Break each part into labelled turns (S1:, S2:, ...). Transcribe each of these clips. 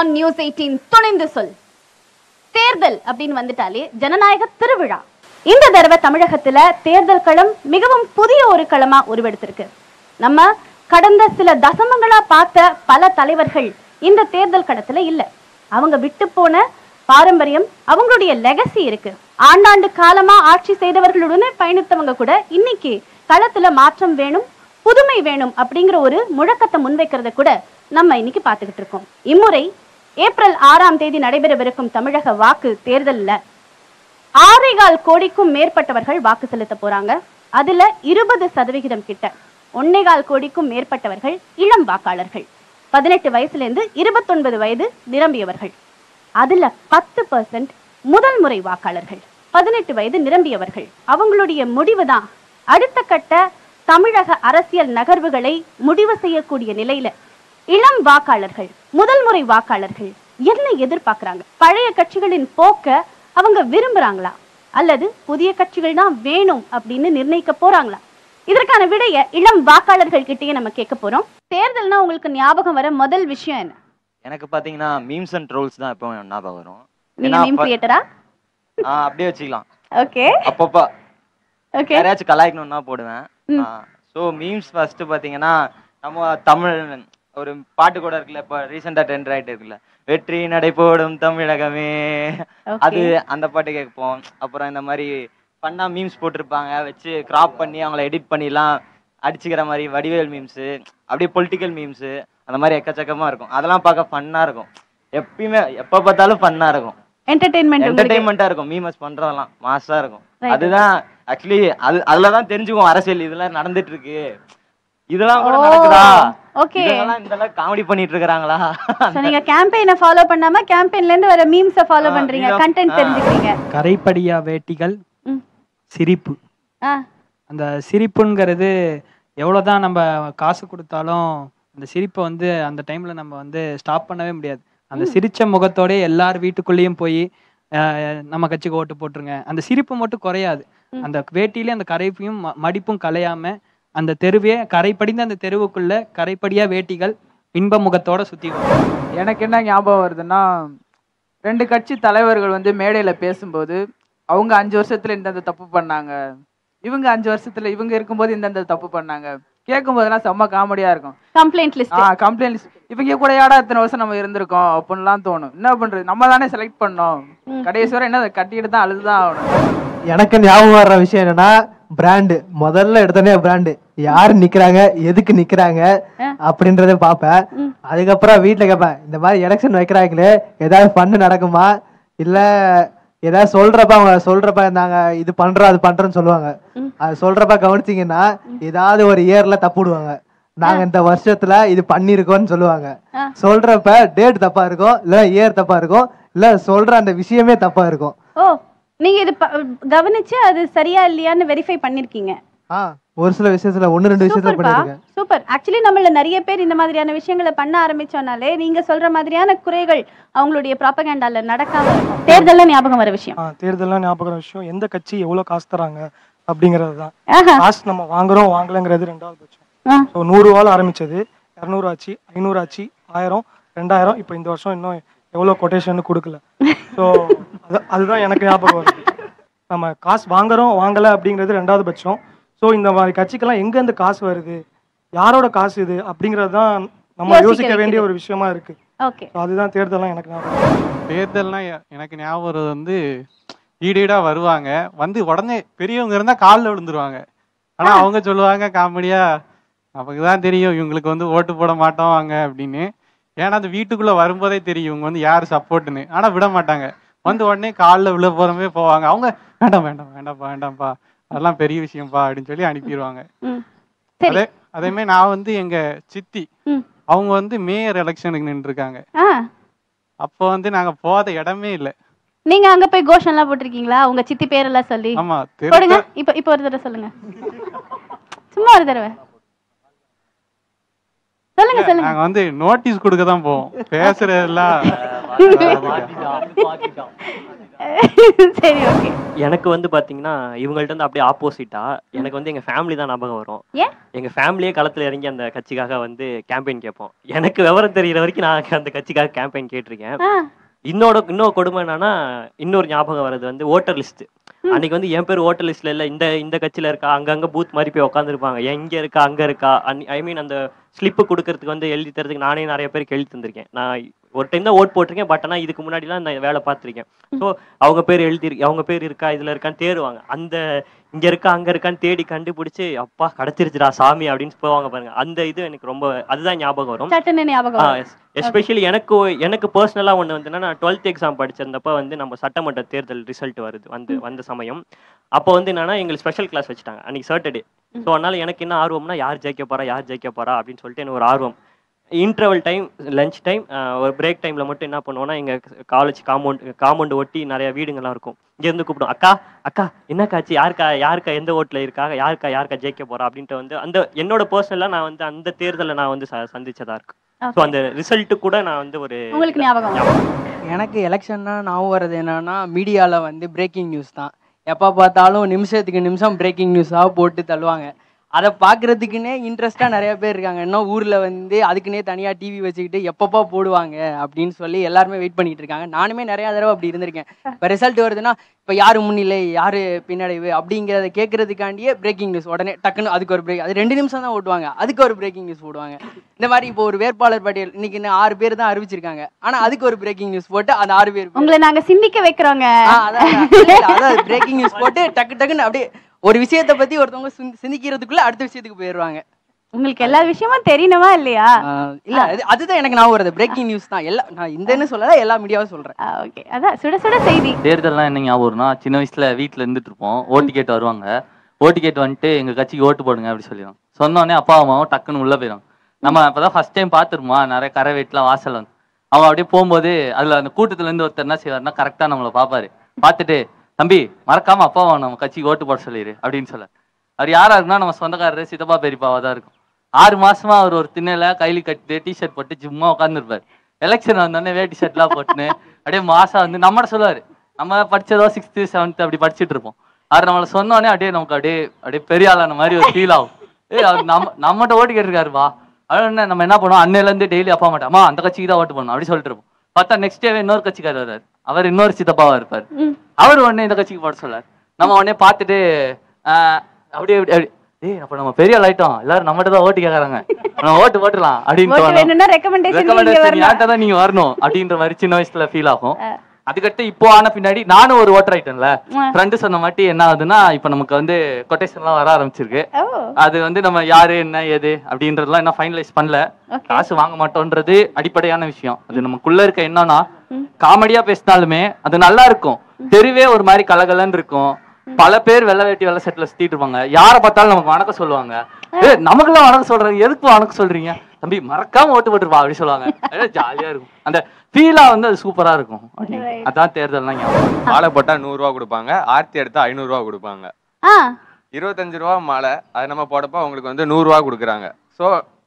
S1: On news eighteen துணிந்து சொல் தேர்தல் அப்படின்னு வந்துட்டாலே ஜனநாயக திருவிழா இந்த தடவை தமிழகத்துல தேர்தல் களம் மிகவும் புதிய ஒரு களமா உருவெடுத்திருக்கு நம்ம கடந்த சில தசமங்களா பார்த்த பல தலைவர்கள் இந்த தேர்தல் களத்துல இல்ல அவங்க விட்டு போன பாரம்பரியம் அவங்களுடைய லெகசி இருக்கு ஆண்டாண்டு காலமா ஆட்சி செய்தவர்களுடனே பயணித்தவங்க கூட இன்னைக்கு களத்துல மாற்றம் வேணும் புதுமை வேணும் அப்படிங்கிற ஒரு முழக்கத்தை முன்வைக்கிறத கூட நம்ம இன்னைக்கு பார்த்துக்கிட்டு இருக்கோம் இம்முறை ஏப்ரல் ஆறாம் தேதி நடைபெறவிருக்கும் தமிழக வாக்கு தேர்தல்ல ஆறேகால் கோடிக்கும் மேற்பட்டவர்கள் வாக்கு செலுத்த போறாங்க அதுல இருபது சதவிகிதம் கிட்ட ஒன்னேகால் கோடிக்கும் மேற்பட்டவர்கள் இளம் வாக்காளர்கள் பதினெட்டு வயசுல இருந்து இருபத்தொன்பது வயது நிரம்பியவர்கள் அதுல பத்து பர்சன்ட் முதல் முறை வாக்காளர்கள் பதினெட்டு வயது நிரம்பியவர்கள் அவங்களுடைய முடிவு தான் அடுத்த கட்ட தமிழக அரசியல் நகர்வுகளை முடிவு செய்யக்கூடிய நிலையில இளம் வாக்காளர்கள் முதல் முறை வாக்காளர்கள் என்ன எதிர்பார்க்கறாங்க பழைய கட்சிகளின் போக்க அவங்க விரும்புறாங்களா அல்லது புதிய கட்சிகள் தான் வேணும் அப்படின்னு நிர்ணயிக்க போறாங்களா இதற்கான விடைய இளம் வாக்காளர்கள் கிட்டயே நம்ம கேட்க போறோம் தேர்தல்னா உங்களுக்கு ஞாபகம் வர முதல் விஷயம் என்ன
S2: எனக்கு பாத்தீங்கன்னா மீம்ஸ் அண்ட் ட்ரோல்ஸ் தான் இப்போ ஞாபகம் வரும்
S1: நீங்க
S2: ஏன்னா
S1: மீம்
S2: அப்ப-
S1: கிரியேட்டரா
S2: ஆ, அப்படியே வச்சுக்கலாம்
S1: ஓகே
S2: அப்பப்போ
S1: ஓகே
S2: யாரையாச்சும் கலாய்க்கணும்னா போடுவேன்
S1: ம்.
S2: ஸோ மீம்ஸ் ஃபர்ஸ்ட் பாத்தீங்கன்னா நம்ம தமிழ் ஒரு பாட்டு கூட இருக்குல்ல இப்போ ரீசெண்டாக ட்ரெண்ட் ஆயிட்டு இருக்குல்ல வெற்றி நடை போடும் தமிழகமே அது அந்த பாட்டு கேட்போம் அப்புறம் இந்த மாதிரி பண்ணா மீம்ஸ் போட்டிருப்பாங்க வச்சு கிராப் பண்ணி அவங்கள எடிட் பண்ணிலாம் அடிச்சுக்கிற மாதிரி வடிவேல் மீம்ஸு அப்படியே பொலிட்டிக்கல் மீம்ஸு அந்த மாதிரி எக்கச்சக்கமா இருக்கும் அதெல்லாம் பார்க்க ஃபன்னாக இருக்கும் எப்பயுமே எப்போ பார்த்தாலும் ஃபன்னாக இருக்கும்
S1: என்டர்டெயின்மெண்ட் உங்களுக்கு
S2: என்டர்டைன்மெண்டா இருக்கும் மீமஸ் பண்றதெல்லாம் மாசா இருக்கும்
S1: Right.
S2: அதுதான் ஆக்சுவலி அது அதுல தான் தெரிஞ்சுக்குவோம் அரசியல் இதெல்லாம் நடந்துட்டு இருக்கு இதெல்லாம் கூட
S1: ஓ,
S2: நடக்குதா
S1: okay.
S2: இதெல்லாம் இதெல்லாம் காமெடி பண்ணிட்டு இருக்காங்களா
S1: So, நீங்க கேம்பெயினை ஃபாலோ பண்ணாம கேம்பெயின்ல இருந்து வர மீம்ஸ ஃபாலோ
S2: ஆ,
S1: பண்றீங்க
S2: நீங்க-
S1: கண்டென்ட்
S2: ஆ.
S1: தெரிஞ்சுக்கிறீங்க
S3: கரைப்படியா வேட்டிகள்
S1: ம்.
S3: சிரிப்பு
S1: ஆ
S3: அந்த சிரிப்புங்கிறது எவ்வளோதான் நம்ம காசு கொடுத்தாலும் அந்த சிரிப்பை வந்து அந்த டைம்ல நம்ம வந்து ஸ்டாப் பண்ணவே முடியாது அந்த சிரிச்ச முகத்தோட எல்லார் வீட்டுக்குள்ளேயும் போய் அஹ், நம்ம கட்சிக்கு ஓட்டு போட்டுருங்க அந்த சிரிப்பு மட்டும் குறையாது
S1: ம்.
S3: அந்த வேட்டியிலே அந்த கரைப்பையும் ம- மடிப்பும் கலையாம அந்த தெருவே கரைப்படிந்த அந்த தெருவுக்குள்ள கரைப்படியா வேட்டிகள் இன்ப முகத்தோட சுத்தி வரும்.
S4: எனக்கு என்ன ஞாபகம் வருதுன்னா ரெண்டு கட்சி தலைவர்கள் வந்து மேடையில பேசும்போது அவங்க அஞ்சு வருஷத்துல இந்தந்த தப்பு பண்ணாங்க இவங்க அஞ்சு வருஷத்துல இவங்க இருக்கும்போது இந்தந்த தப்பு பண்ணாங்க கேட்கும் போதெல்லாம் செம்ம காமெடியா இருக்கும்
S1: கம்ப்ளைண்ட் லிஸ்ட்
S4: ஆ கம்ப்ளைண்ட் இவங்க கூட யாடா இத்தனை வருஷம் நம்ம இருந்திருக்கோம் அப்படின்லாம் தோணும் என்ன பண்றது நம்ம தானே செலக்ட் பண்ணோம்
S1: ம்.
S4: கடைசி வரை என்ன அதை கட்டிட்டு தான் அழுதுதான் ஆகணும்
S5: எனக்கு ஞாபகம் வர்ற விஷயம் என்னன்னா பிராண்டு முதல்ல எடுத்தோடனே பிராண்டு யாரு நிக்கிறாங்க எதுக்கு நிக்கிறாங்க
S1: ஆ.
S5: அப்படின்றத பாப்பேன்
S1: ம்.
S5: அதுக்கப்புறம் வீட்ல கேட்பேன் இந்த மாதிரி எலெக்ஷன் வைக்கிறாங்களே ஏதாவது ஃபண்டு நடக்குமா இல்ல ஏதாவது சொல்றப்ப அவங்க சொல்றப்ப நாங்க இது பண்றோம் அது பண்றோம்னு சொல்லுவாங்க
S1: ம்.
S5: அது சொல்றப்ப கவனிச்சீங்கன்னா ஏதாவது ஒரு இயர்ல தப்பு விடுவாங்க நாங்க இந்த வருஷத்துல இது பண்ணிருக்கோம்னு சொல்லுவாங்க
S1: ஆ.
S5: சொல்றப்ப டேட் தப்பா இருக்கும் இல்ல இயர் தப்பா இருக்கும் இல்ல சொல்ற அந்த விஷயமே தப்பா இருக்கும்
S1: ஓ நீங்க இது ப- கவனிச்சு அது சரியா இல்லையான்னு வெரிஃபை பண்ணிருக்கீங்க
S5: ஆ ஒரு சில விஷயத்துல ஒன்னு ரெண்டு விஷயத்துல
S1: சூப்பர்ப்பா
S5: பண்ணிருக்கேன்
S1: சூப்பர் ஆக்சுவலி நம்மள நிறைய பேர் இந்த மாதிரியான விஷயங்களை பண்ண ஆரம்பிச்சோனாலே நீங்க சொல்ற மாதிரியான குறைகள் அவங்களுடைய ப்ராபகேண்டால நடக்காம இருக்கும் தேர்தல்ல ஞாபகம் வர விஷயம்
S6: ஆ தேர்தல்லாம் ஞாபகம் விஷயம் எந்த கட்சி எவ்வளோ காசு தராங்க அப்படிங்கிறது தான்
S1: ஆஹா
S6: காசு நம்ம வாங்குறோம் வாங்கலைங்கிறது ரெண்டாவது பட்சம்
S1: ஆ.
S6: ஸோ நூறுரூவால ஆரம்பிச்சது இரநூறு ஆச்சு ஐநூறு ஆச்சு ஆயிரம் ரெண்டாயிரம் இப்போ இந்த வருஷம் இன்னும் எவ்வளோ கொட்டேஷன் கொடுக்கல ஸோ அது அதுதான் எனக்கு ஞாபகம் வருது நம்ம காசு வாங்குறோம் வாங்கலை அப்படிங்கிறது ரெண்டாவது பட்சம் ஸோ இந்த மாதிரி கட்சிக்கெல்லாம் எங்கேருந்து காசு வருது யாரோட காசு இது அப்படிங்கிறது தான் நம்ம
S1: யோசிக்க
S6: யோசிக்க வேண்டிய
S1: வைக்குது.
S6: ஒரு விஷயமா இருக்கு
S1: ஓகே
S6: ஸோ அதுதான் தேர்தலாம் எனக்கு ஞாபகம்
S7: தேர்தல்னா எ- எனக்கு ஞாபகம் வர்றது வந்து ஈடீடா வருவாங்க வந்து உடனே பெரியவங்க இருந்தா காலில் விழுந்துருவாங்க ஆனா அவங்க சொல்லுவாங்க காமெடியா நமக்கு தான் தெரியும் இவங்களுக்கு வந்து ஓட்டு போட மாட்டோம் வாங்க அப்படின்னு ஏன்னா அந்த வீட்டுக்குள்ள வரும்போதே தெரியும் இவங்க வந்து யார் சப்போர்ட்னு ஆனா விட மாட்டாங்க வந்து உடனே காலில் விழ போறமே போவாங்க அவங்க வேண்டாம் வேண்டாம் வேண்டாம்ப்பா வேண்டாம்ப்பா அதெல்லாம் பெரிய விஷயம்ப்பா அப்படின்னு சொல்லி அனுப்பிடுவாங்க
S1: ம் சரி
S7: அதே அதே மாதிரி நான் வந்து எங்க சித்தி
S1: ம்.
S7: அவங்க வந்து மேயர் எலெக்ஷனுக்கு நின்றுருக்காங்க
S1: ஆ
S7: அப்போ வந்து நாங்க போகாத இடமே இல்லை
S1: நீங்க அங்க போய் கோஷம் எல்லாம் போட்டிருக்கீங்களா உங்க சித்தி பேரெல்லாம் சொல்லி
S7: ஆமா
S1: போடுங்க
S7: தெரு
S1: இப்ப இப்ப ஒரு தடவை சொல்லுங்க சும்மா ஒரு தடவை சொல்லுங்க சொல்லுங்க
S7: நாங்க வந்து நோட்டீஸ் கொடுக்க தான் போவோம் பேசுறதெல்லாம்
S1: சரி ஓகே
S8: எனக்கு வந்து பாத்தீங்கன்னா இவங்கள்ட்ட இருந்து அப்படியே ஆப்போசிட்டா எனக்கு வந்து எங்க ஃபேமிலி தான் ஞாபகம் வரும்
S1: ஏன்
S8: எங்க ஃபேமிலியே களத்துல இறங்கி அந்த கட்சிக்காக வந்து கேம்பெயின் கேட்போம் எனக்கு விவரம் தெரியிற வரைக்கும் நான் அந்த கட்சிக்காக கேம்பெயின் கேட்டிருக்கேன்
S1: ஆ
S8: இன்னொரு இன்னொரு கொடுமை என்னன்னா இன்னொரு ஞாபகம் வர்றது வந்து ஓட்டர் லிஸ்ட் அன்னைக்கு வந்து என் பேர் ஓட்டர் லிஸ்ட்ல இல்ல இந்த இந்த கட்சியில இருக்கா அங்கங்க பூத் மாதிரி போய் உட்காந்துருப்பாங்க எங்க இருக்கா அங்க இருக்கா ஐ மீன் அந்த ஸ்லிப்பு கொடுக்கறதுக்கு வந்து எழுதி தரதுக்கு நானே நிறைய பேருக்கு எழுதி தந்திருக்கேன் நான் ஒரு டைம் தான் ஓட் போட்டிருக்கேன் பட் ஆனால் இதுக்கு முன்னாடிலாம் இந்த வேலை பார்த்துருக்கேன் ஸோ அவங்க பேர் எழுதி அவங்க பேர் இருக்கா இதுல இருக்கான்னு தேடுவாங்க அந்த இங்க இருக்கா அங்க இருக்கான்னு தேடி கண்டுபிடிச்சு அப்பா கிடைச்சிருச்சுடா சாமி அப்படின்னு போவாங்க பாருங்க அந்த இது எனக்கு ரொம்ப அதுதான் ஞாபகம் வரும்
S1: சட்டுன்னு ஞாபகம் வரும்.
S8: எஸ்பெஷலி எனக்கு எனக்கு பர்சனலாக ஒன்று வந்து என்னன்னா நான் டுவெல்த் எக்ஸாம் படிச்சிருந்தப்ப வந்து நம்ம சட்டமன்ற தேர்தல் ரிசல்ட் வருது வந்து வந்த சமயம் அப்போ வந்து என்னன்னா எங்களுக்கு ஸ்பெஷல் கிளாஸ் வச்சுட்டாங்க அன்னைக்கு சாட்டர்டே ஸோ அதனால எனக்கு என்ன ஆர்வம்னா யார் ஜெயிக்க போறா யார் ஜெயிக்க போறா அப்படின்னு சொல்லிட்டு எனக்கு ஒரு ஆர்வம் இன்டர்வல் டைம் லஞ்ச் டைம் ஒரு பிரேக் டைம்ல மட்டும் என்ன பண்ணுவோம்னா எங்க காலேஜ் காம்பவுண்ட் காம்பவுண்ட் ஒட்டி நிறைய வீடுங்கள்லாம் இருக்கும் இங்க இருந்து கூப்பிடும் அக்கா அக்கா என்னக்காச்சு யாருக்கா யாருக்கா எந்த ஓட்டுல இருக்கா யாருக்கா யாருக்கா ஜெயிக்க போறா அப்படின்ட்டு வந்து அந்த என்னோட பர்சனலா நான் வந்து அந்த தேர்தலை நான் வந்து ச- சந்திச்சதா இருக்கு ஸோ அந்த ரிசல்ட் கூட நான் வந்து ஒரு
S1: உங்களுக்கு ஞாபகம் வரும்.
S9: எனக்கு எலெக்ஷன்னா ஞாபகம் வர்றது என்னன்னா மீடியாவில் வந்து பிரேக்கிங் நியூஸ் தான் எப்போ பார்த்தாலும் நிமிஷத்துக்கு நிமிஷம் பிரேக்கிங் நியூஸாக போட்டு தள்ளுவாங்க அதை பார்க்குறதுக்குன்னே இன்ட்ரெஸ்ட்டாக நிறைய பேர் இருக்காங்க இன்னும் ஊரில் வந்து அதுக்குன்னே தனியாக டிவி வச்சுக்கிட்டு எப்பப்போ போடுவாங்க அப்படின்னு சொல்லி எல்லாருமே வெயிட் பண்ணிட்டு இருக்காங்க நானுமே நிறையா தடவை அப்படி இருந்திருக்கேன் இப்போ ரிசல்ட் வருதுன்னா இப்போ யார் முன்னிலை யார் பின்னடைவு அப்படிங்கிறத கேட்கறதுக்காண்டியே பிரேக்கிங் நியூஸ் உடனே டக்குன்னு அதுக்கு ஒரு பிரேக் அது ரெண்டு நிமிஷம் தான் ஓட்டுவாங்க அதுக்கு ஒரு பிரேக்கிங் நியூஸ் போடுவாங்க இந்த மாதிரி இப்போ ஒரு வேட்பாளர் பட்டியல் இன்னைக்கு இன்னும் ஆறு பேர் தான் அறிவிச்சிருக்காங்க ஆனால் அதுக்கு ஒரு பிரேக்கிங் நியூஸ் போட்டு அந்த ஆறு பேர்
S1: உங்களை நாங்க சிந்திக்க வைக்கிறோங்க
S9: ஆ, அதான், அதான். இல்ல, இல்ல, அதான் பிரேக்கிங் நியூஸ் போட்டு டக்கு டக்குன்னு அப்படியே ஒரு விஷயத்தை பத்தி ஒருத்தவங்க சிந்தி- சிந்திக்கிறதுக்குள்ள அடுத்த விஷயத்துக்கு போயிடுவாங்க
S1: உங்களுக்கு எல்லா விஷயமும் தெரியணுமா இல்லையா
S9: இல்ல அது அதுதான் எனக்கு ஞாபகம் வருது பிரேக்கிங் நியூஸ் தான் எல்லா நான் இந்தன்னு சொல்லல எல்லா மீடியாவும் சொல்றேன்
S1: ஓகே அதான் சுட சுட செய்தி
S10: தேர்தல்லாம் என்ன ஞாபகம் வரும்னா சின்ன வயசுல வீட்ல இருந்துட்டு இருப்போம் ஓட்டு கேட்டு வருவாங்க ஓட்டு கேட்டு வந்துட்டு எங்க கட்சிக்கு ஓட்டு போடுங்க அப்படி சொல்லிடும் சொன்னோடனே அப்பா அம்மாவும் டக்குன்னு உள்ள போயிடும் நம்ம அப்பதான் ஃபர்ஸ்ட் டைம் பார்த்துருமா நிறைய கரை வீட்டுல வாசல் வந்து அவன் அப்படியே போகும்போது அதுல அந்த கூட்டத்துல இருந்து ஒருத்தர் என்ன செய்வாருன்னா கரெக்டா நம்மளை பார்ப்பாரு பார்த்துட்டு தம்பி மறக்காம அப்பாவை நம்ம கட்சிக்கு ஓட்டு போட சொல்லிடு அப்படின்னு சொல்ல அவர் யாரா இருக்குன்னா நம்ம சொந்தக்காரரு சித்தப்பா பெரியப்பாவா தான் இருக்கும் ஆறு மாசமா அவர் ஒரு திண்ணையில கையில கட்டிட்டு டிஷர்ட் போட்டு சும்மா உட்காந்துருப்பாரு எலெக்ஷன் வந்தோடனே வேட்டி ஷர்ட்லாம் போட்டுன்னு அப்படியே மாசா வந்து நம்மட சொல்லுவாரு நம்ம படிச்சதோ சிக்ஸ்த்து செவன்த் அப்படி படிச்சுட்டு இருப்போம் அவர் நம்மள சொன்னோடனே அப்படியே நமக்கு அப்படியே அப்படியே பெரிய ஆளான மாதிரி ஒரு ஃபீல் ஆகும் ஏய் அவர் நம்ம நம்மகிட்ட ஓட்டு கேட்டிருக்காருப்பா அது என்ன நம்ம என்ன பண்ணுவோம் அன்னையில இருந்து டெய்லி அப்பா மாட்டோம் அம்மா அந்த கட்சிக்கு தான் ஓட்டு பண்ணணும் அப்படி சொல்லிட்டு இருப்போம் பார்த்தா நெக்ஸ்ட் டேவே இன்னொரு கட்சிக்காரர் வர்றாரு அவர் இன்னொரு சித்தப்பாவா இருப்பார் அவர் உடனே இந்த கட்சிக்கு போட சொல்லார் நம்ம உடனே பார்த்துட்டு ஆஹ், அப்படியே அப்படியே அப்படியே, ஏய் அப்ப நம்ம பெரிய ஆள் ஆயிட்டோம் எல்லாரும் நம்மகிட்ட தான் ஓட்டு கேக்குறாங்க நம்ம ஓட்டு போட்டுலாம் அப்படின்னு
S1: ஓட்டு
S10: தோணும்.
S1: வேணும்னா recommendation நீங்க
S10: Recommendation
S1: வரணும்.
S10: என்கிட்ட தான் நீங்க வரணும் அப்படின்ற மாதிரி சின்ன வயசுல ஃபீல் ஆகும் அதுக்கடுத்து இப்போ ஆன பின்னாடி நானும் ஒரு ஓட்டர் ஆயிட்டேன்ல ஃப்ரெண்டு சொன்ன மாட்டி என்ன ஆகுதுன்னா இப்போ நமக்கு வந்து கொட்டேஷன்லாம் வர ஆரம்பிச்சிருக்கு அது வந்து நம்ம யாரு என்ன ஏது அப்படின்றதெல்லாம் இன்னும் ஃபைனலைஸ் பண்ணல காசு வாங்க மாட்டோன்றது அடிப்படையான விஷயம் அது நமக்குள்ள இருக்க என்னன்னா காமெடியா பேசினாலுமே அது நல்லா இருக்கும் தெருவே ஒரு மாதிரி கலகலன்னு இருக்கும் பல பேர் வெள்ளை வேட்டி வெள்ளை செட்ல சுத்திட்டு இருப்பாங்க யாரை பார்த்தாலும் நமக்கு வணக்கம் சொல்லுவாங்க ஏ நமக்கெல்லாம் வணக்கம் சொல்றாங்க எதுக்கு வணக்கம் சொல்றீங்க தம்பி மறக்காம ஓட்டு போட்டுருப்பா அப்படி சொல்லுவாங்க ஜாலியா இருக்கும் அந்த ஃபீலா வந்து அது சூப்பரா இருக்கும் அப்படின்னு. அதான் தேர்தல்லாம் ஞாபகம்
S11: மாலை போட்டா நூறு ரூபா கொடுப்பாங்க ஆர்த்தி எடுத்தா ஐநூறு ரூபா கொடுப்பாங்க
S1: ஆ
S11: இருபத்தஞ்சு ரூபா மாலை அது நம்ம போடப்போ அவங்களுக்கு வந்து நூறு ரூபா கொடுக்குறாங்க சோ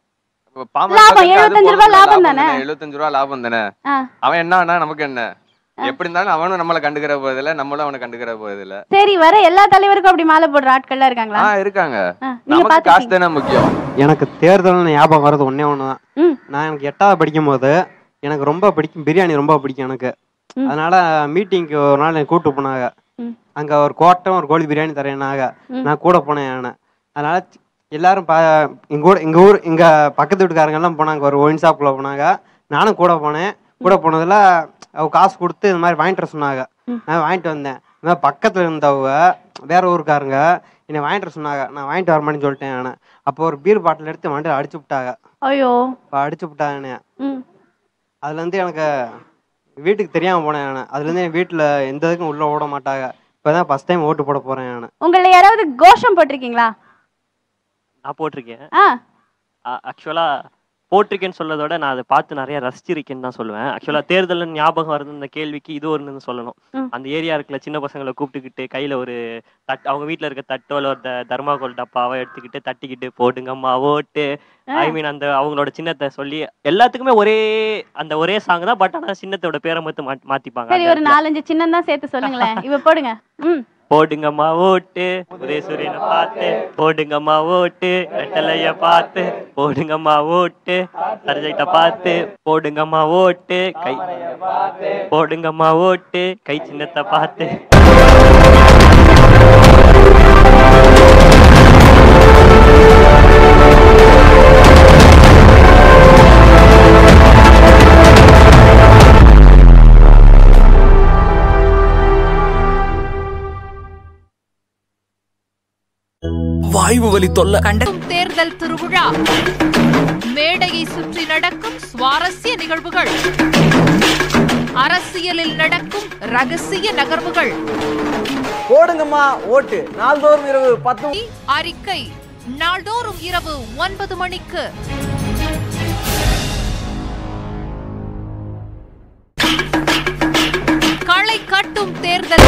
S1: லாபம், 75 ரூபா லாபம் தானே?
S11: எழுபத்தஞ்சு ரூபா லாபம் தானே
S1: ஆ.
S11: அவன் என்னன்னா நமக்கு என்ன எப்படி இருந்தாலும் அவனும் நம்மள கண்டுக்கிற போதில்ல நம்மளும் அவனை கண்டுக்கிற போதில்ல
S1: சரி வர எல்லா தலைவருக்கும் அப்படி மாலை போடுற ஆட்கள்லாம் இருக்காங்களா
S11: ஆ இருக்காங்க
S1: ஆ, நீங்க
S11: நமக்கு காசு
S1: பாத்துருக்கீங்க
S11: தானே முக்கியம்
S12: எனக்கு தேர்தல் ஞாபகம் வர்றது ஒண்ணே ஒன்று தான்
S1: ம்.
S12: நான் எனக்கு எட்டாவது படிக்கும் போது எனக்கு ரொம்ப பிடிக்கும் பிரியாணி ரொம்ப பிடிக்கும் எனக்கு
S1: ம்.
S12: அதனால மீட்டிங்க்கு ஒரு நாள் என்னை கூப்பிட்டு போனாங்க
S1: ம்.
S12: அங்க ஒரு கோட்டம் ஒரு கோழி பிரியாணி தரேனாக
S1: ம்.
S12: நான் கூட போனேன் நான் அதனால சி- எல்லாரும் பா எங்க ஊர் எங்க ஊர் எங்க பக்கத்து வீட்டுக்காரங்க எல்லாம் போனாங்க ஒரு ஒயின் ஷாப்ல போனாங்க நானும் கூட போனேன் கூட போனதுல அவ காசு கொடுத்து இந்த மாதிரி வாங்கிட்டு வர சொன்னாங்க நான் வாங்கிட்டு வந்தேன் இந்த மாதிரி பக்கத்துல இருந்தவங்க வேற ஊருக்காரங்க என்னை வாங்கிட்டு வர சொன்னாங்க நான் வாங்கிட்டு வர மாட்டேன்னு சொல்லிட்டேன் நான் அப்போ ஒரு பீர் பாட்டில் எடுத்து வண்டியில் அடிச்சு விட்டாங்க
S1: ஐயோ
S12: இப்போ அடிச்சு விட்டாங்க என்னைய.
S1: ம்
S12: அதுல இருந்து எனக்கு வீட்டுக்கு தெரியாம போனேன் நான் அதுல இருந்து என் வீட்டுல எந்த இதுக்கும் உள்ள ஓட மாட்டாங்க இப்பதான் ஃபர்ஸ்ட் டைம் ஓட்டு போட போறேன் நான்
S1: உங்களை யாராவது கோஷம் போட்டிருக்கீங்களா
S8: நான் போட்டிருக்கேன்
S1: ஆ
S8: ஆக்சுவலா போட்டிருக்கேன்னு சொல்றதை விட நான் அதை பார்த்து நிறைய ரசிச்சிருக்கேன்னு தான் சொல்லுவேன் ஆக்சுவலாக தேர்தல் ஞாபகம் வருது இந்த கேள்விக்கு இது ஒன்று சொல்லணும்
S1: ம்.
S8: அந்த ஏரியா இருக்குல்ல சின்ன பசங்களை கூப்பிட்டுக்கிட்டு கையில ஒரு தட் அவங்க வீட்ல இருக்க தட்டோ இல்லை ஒரு த- தர்மாகோல் டப்பாவை எடுத்துக்கிட்டு தட்டிக்கிட்டு போடுங்கம்மா ஓட்டு ஐ மீன் அந்த அவங்களோட சின்னத்தை சொல்லி எல்லாத்துக்குமே ஒரே அந்த ஒரே சாங் தான் பட் ஆனா சின்னத்தோட பேரை மட்டும் மாத்தி- மாத்திப்பாங்க
S1: சரி
S8: அந்த
S1: ஒரு
S8: இடத்துல.
S1: நாலஞ்சு சின்னம் தான் சேர்த்து சொல்லுங்களேன் இவ போடுங்க ம்
S8: போடுங்கம்மா ஓட்டு உதயசூரியனை பார்த்து போடுங்கம்மா ஓட்டு ரெட்டலைய பார்த்து போடுங்கம்மா ஓட்டு சர்ஜெக்ட பார்த்து போடுங்கம்மா ஓட்டு கை போடுங்கம்மா ஓட்டு கை சின்னத்தை பார்த்து
S13: வாய்வு வலி தொல்லை
S14: கண்டக்கும் தேர்தல் திருவிழா மேடையை சுற்றி நடக்கும் சுவாரஸ்ய நிகழ்வுகள் அரசியலில் நடக்கும் ரகசிய நகர்வுகள்
S15: போடுங்கம்மா ஓட்டு நாள்தோறும் இரவு பத்து
S14: அறிக்கை நாள்தோறும் இரவு ஒன்பது மணிக்கு களை கட்டும் தேர்தல்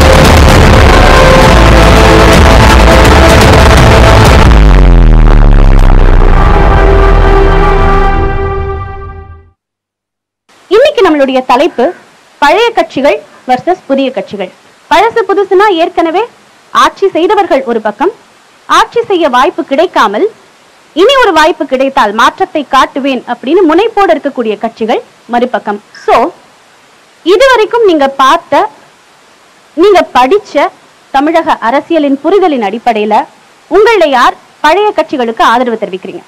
S1: இன்னைக்கு நம்மளுடைய தலைப்பு பழைய கட்சிகள் வர்சஸ் புதிய கட்சிகள் பழசு புதுசுனா ஏற்கனவே ஆட்சி செய்தவர்கள் ஒரு பக்கம் ஆட்சி செய்ய வாய்ப்பு கிடைக்காமல் இனி ஒரு வாய்ப்பு கிடைத்தால் மாற்றத்தை காட்டுவேன் அப்படின்னு முனைப்போடு இருக்கக்கூடிய கட்சிகள் மறுபக்கம் சோ இதுவரைக்கும் நீங்க பார்த்த நீங்க படிச்ச தமிழக அரசியலின் புரிதலின் அடிப்படையில உங்கள யார் பழைய கட்சிகளுக்கு ஆதரவு தெரிவிக்கிறீங்க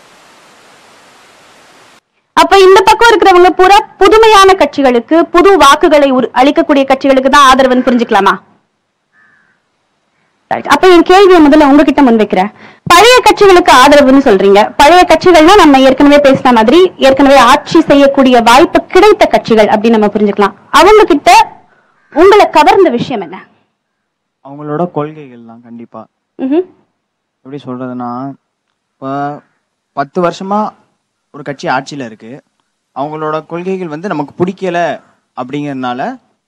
S1: அப்ப இந்த பக்கம் இருக்கிறவங்க பூரா புதுமையான கட்சிகளுக்கு புது வாக்குகளை உரு- அளிக்கக்கூடிய கட்சிகளுக்கு தான் ஆதரவுன்னு புரிஞ்சுக்கலாமா Right. அப்ப என் கேள்வியை முதல்ல உங்ககிட்ட முன்வைக்கிறேன் பழைய கட்சிகளுக்கு ஆதரவுன்னு சொல்றீங்க பழைய கட்சிகள்னா நம்ம ஏற்கனவே பேசின மாதிரி ஏற்கனவே ஆட்சி செய்யக்கூடிய வாய்ப்பு கிடைத்த கட்சிகள் அப்படின்னு நம்ம புரிஞ்சுக்கலாம் அவங்க கிட்ட உங்களை கவர்ந்த விஷயம் என்ன
S16: அவங்களோட கொள்கைகள் தான் கண்டிப்பா
S1: ம்ஹும்.
S16: எப்படி சொல்றதுன்னா இப்போ பத்து வருஷமா ஒரு கட்சி ஆட்சியில இருக்கு அவங்களோட கொள்கைகள் வந்து நமக்கு பிடிக்கல அப்படிங்கறதுனால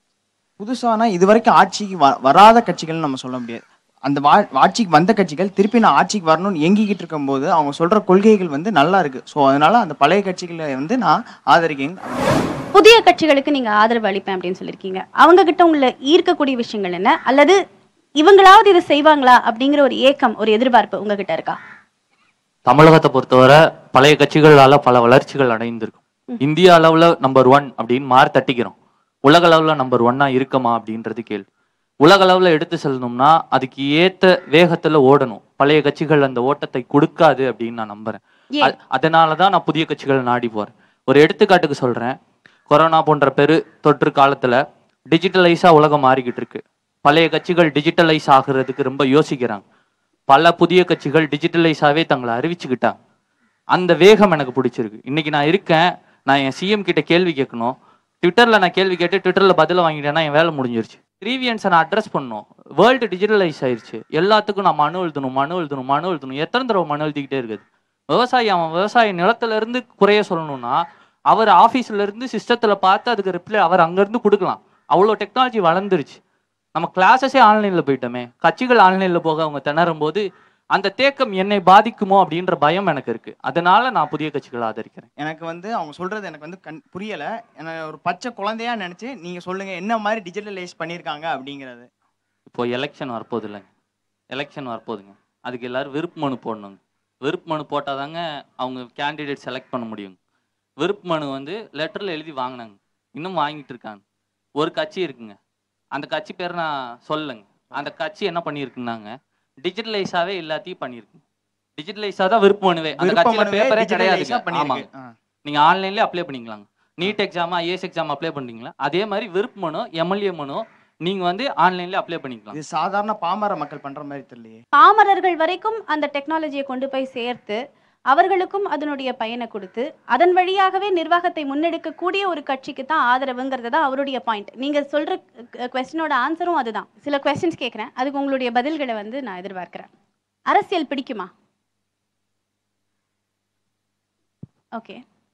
S16: புதுசானா இது வரைக்கும் ஆட்சிக்கு வ- வராத கட்சிகள்னு நம்ம சொல்ல முடியாது அந்த வா ஆட்சிக்கு வந்த கட்சிகள் திருப்பி நான் ஆட்சிக்கு வரணும்னு எங்கிக்கிட்டு இருக்கும்போது அவங்க சொல்ற கொள்கைகள் வந்து நல்லா இருக்கு ஸோ அதனால அந்த பழைய கட்சிகளை வந்து நான் ஆதரிக்கேன்
S1: புதிய கட்சிகளுக்கு நீங்க ஆதரவு அளிப்பேன் அப்படின்னு சொல்லியிருக்கீங்க அவங்க கிட்ட உங்களை ஈர்க்கக்கூடிய விஷயங்கள் என்ன அல்லது இவங்களாவது இதை செய்வாங்களா அப்படிங்கிற ஒரு ஏக்கம் ஒரு எதிர்பார்ப்பு உங்ககிட்ட இருக்கா
S10: தமிழகத்தை பொறுத்தவரை பழைய கட்சிகளால பல வளர்ச்சிகள் அடைந்திருக்கும் இந்திய அளவுல நம்பர் ஒன் அப்படின்னு மாறி தட்டிக்கிறோம் உலக அளவுல நம்பர் ஒன்னா இருக்கமா அப்படின்றது கேள்வி உலக அளவுல எடுத்து செல்லணும்னா அதுக்கு ஏத்த வேகத்துல ஓடணும் பழைய கட்சிகள் அந்த ஓட்டத்தை கொடுக்காது அப்படின்னு நான் நம்புறேன்
S1: ஏன்?
S10: அ- அதனாலதான் நான் புதிய கட்சிகள் நாடி போறேன் ஒரு எடுத்துக்காட்டுக்கு சொல்றேன் கொரோனா போன்ற பெரு தொற்று காலத்துல டிஜிட்டலைஸா உலகம் மாறிக்கிட்டு இருக்கு பழைய கட்சிகள் டிஜிட்டலைஸ் ஆகுறதுக்கு ரொம்ப யோசிக்கிறாங்க பல புதிய கட்சிகள் டிஜிட்டலைஸாவே தங்களை அறிவிச்சுக்கிட்டாங்க அந்த வேகம் எனக்கு பிடிச்சிருக்கு இன்னைக்கு நான் இருக்கேன் நான் என் சிஎம் கிட்ட கேள்வி கேட்கணும் ட்விட்டர்ல நான் கேள்வி கேட்டு ட்விட்டர்ல பதில வாங்கிட்டேன்னா என் வேலை முடிஞ்சிருச்சு கிரீவியன்ஸை நான் அட்ரஸ் பண்ணணும் வேர்ல்டு டிஜிட்டலைஸ் ஆயிருச்சு எல்லாத்துக்கும் நான் மனு எழுதணும் மனு எழுதணும் மனு எழுதணும் எத்தனை தடவை மனு எழுதிக்கிட்டே இருக்குது விவசாயி அவன் விவசாய நிலத்துல இருந்து குறைய சொல்லணும்னா அவர் ஆபீஸ்ல இருந்து சிஸ்டத்துல பார்த்து அதுக்கு ரிப்ளை அவர் அங்க இருந்து கொடுக்கலாம் அவ்வளோ டெக்னாலஜி வளர்ந்துருச்சு நம்ம கிளாஸஸே ஆன்லைன்ல போயிட்டோமே கட்சிகள் ஆன்லைன்ல போக அவங்க திணறும் போது அந்த தேக்கம் என்னை பாதிக்குமோ அப்படின்ற பயம் எனக்கு இருக்கு அதனால நான் புதிய கட்சிகளை ஆதரிக்கிறேன்
S16: எனக்கு வந்து அவங்க சொல்றது எனக்கு வந்து கண் புரியல எனக்கு ஒரு பச்சை குழந்தையா நினைச்சு நீங்க சொல்லுங்க என்ன மாதிரி டிஜிட்டலைஸ் பண்ணியிருக்காங்க அப்படிங்கறது
S10: இப்போ எலெக்ஷன் வரப்போகுது இல்லைங்க எலெக்ஷன் வரப்போகுதுங்க அதுக்கு எல்லாரும் விருப்பு மனு போடணுங்க விருப்பு மனு போட்டால் தாங்க அவங்க கேண்டிடேட் செலக்ட் பண்ண முடியும் விருப்பு மனு வந்து லெட்டரில் எழுதி வாங்கினாங்க இன்னும் வாங்கிட்டு இருக்காங்க ஒரு கட்சி இருக்குங்க அந்த கட்சி பேர் நான் சொல்லலைங்க அந்த கட்சி என்ன பண்ணியிருக்குன்னாங்க டிஜிட்டலைஸாவே எல்லாத்தையும் பண்ணியிருக்கு டிஜிட்டலைஸாக தான் விருப்பு மனுவே அந்த
S16: விருப்ப
S10: கட்சியில்
S16: மனுவே
S10: பேப்பரே
S16: digitalize
S10: கிடையாதுங்க
S16: ஆ பண்ணியிருக்கு.
S10: ஆமாங்க
S16: ஆ.
S10: நீங்க ஆன்லைன்லேயே அப்ளை பண்ணிக்கலாங்க NEET exam IAS exam apply பண்ணுறீங்களா அதே மாதிரி விருப்பு மனு எம்எல்ஏ மனு நீங்க வந்து ஆன்லைன்ல அப்ளை பண்ணிக்கலாம்
S16: இது சாதாரண பாமர மக்கள் பண்ற மாதிரி தெரியலையே
S1: பாமரர்கள் வரைக்கும் அந்த டெக்னாலஜியை கொண்டு போய் சேர்த்து அவர்களுக்கும் அதனுடைய பயனை கொடுத்து அதன் வழியாகவே நிர்வாகத்தை முன்னெடுக்கக்கூடிய ஒரு கட்சிக்கு தான் ஆதரவுங்கிறது தான் அவருடைய பாயிண்ட் நீங்க சொல்ற கொஸ்டினோட ஆன்சரும் அதுதான் சில கொஸ்டின்ஸ் கேட்குறேன் அதுக்கு உங்களுடைய பதில்களை வந்து நான் எதிர்பார்க்கிறேன் அரசியல் பிடிக்குமா ஓகே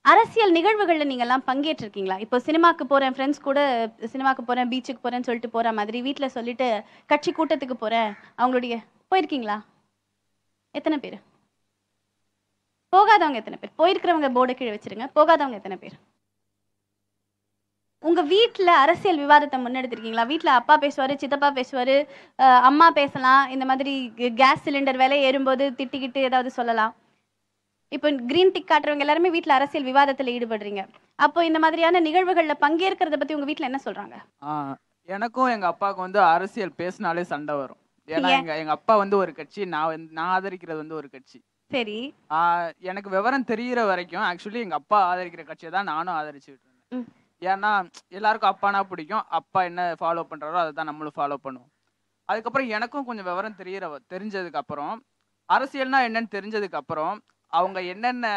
S1: அரசியல் நிகழ்வுகள்ல நீங்க எல்லாம் பங்கேற்றிருக்கீங்களா இப்போ சினிமாக்கு போறேன் ஃப்ரெண்ட்ஸ் கூட சினிமாக்கு போறேன் பீச்சுக்கு போறேன்னு சொல்லிட்டு போற மாதிரி வீட்ல சொல்லிட்டு கட்சி கூட்டத்துக்கு போறேன் அவங்களுடைய போயிருக்கீங்களா எத்தனை பேர் போகாதவங்க எத்தனை பேர் போயிருக்கிறவங்க போர்டு கீழே வச்சிருங்க போகாதவங்க எத்தனை பேர் உங்க வீட்ல அரசியல் விவாதத்தை முன்னெடுத்திருக்கீங்களா வீட்ல அப்பா பேசுவாரு சித்தப்பா பேசுவாரு அஹ் அம்மா பேசலாம் இந்த மாதிரி கேஸ் சிலிண்டர் விலை ஏறும்போது திட்டிக்கிட்டு ஏதாவது சொல்லலாம் இப்போ கிரீன் டிக் காட்டுறவங்க எல்லாருமே வீட்ல அரசியல் விவாதத்துல ஈடுபடுறீங்க அப்போ இந்த மாதிரியான நிகழ்வுகள்ல பங்கேற்கிறத பத்தி உங்க வீட்ல என்ன சொல்றாங்க
S4: ஆ எனக்கும் எங்க அப்பாவுக்கும் வந்து அரசியல் பேசினாலே சண்டை வரும் ஏன்னா
S1: ஏன்?
S4: எங்க எங்க அப்பா வந்து ஒரு கட்சி நான் வந்து நான் ஆதரிக்கிறது வந்து ஒரு கட்சி
S1: சரி
S4: ஆ, எனக்கு விவரம் தெரியிற வரைக்கும் ஆக்சுவலி எங்க அப்பா ஆதரிக்கிற கட்சியை தான் நானும் ஆதரிச்சுட்டு இருந்தேன்
S1: ம்.
S4: ஏன்னா எல்லாருக்கும் அப்பானா பிடிக்கும் அப்பா என்ன ஃபாலோ பண்றாரோ அதை தான் நம்மளும் ஃபாலோ பண்ணுவோம் அதுக்கப்புறம் எனக்கும் கொஞ்சம் விவரம் தெரியற தெரிஞ்சதுக்கு அப்புறம் அரசியல்னா என்னன்னு தெரிஞ்சதுக்கு அப்புறம் அவங்க என்னென்ன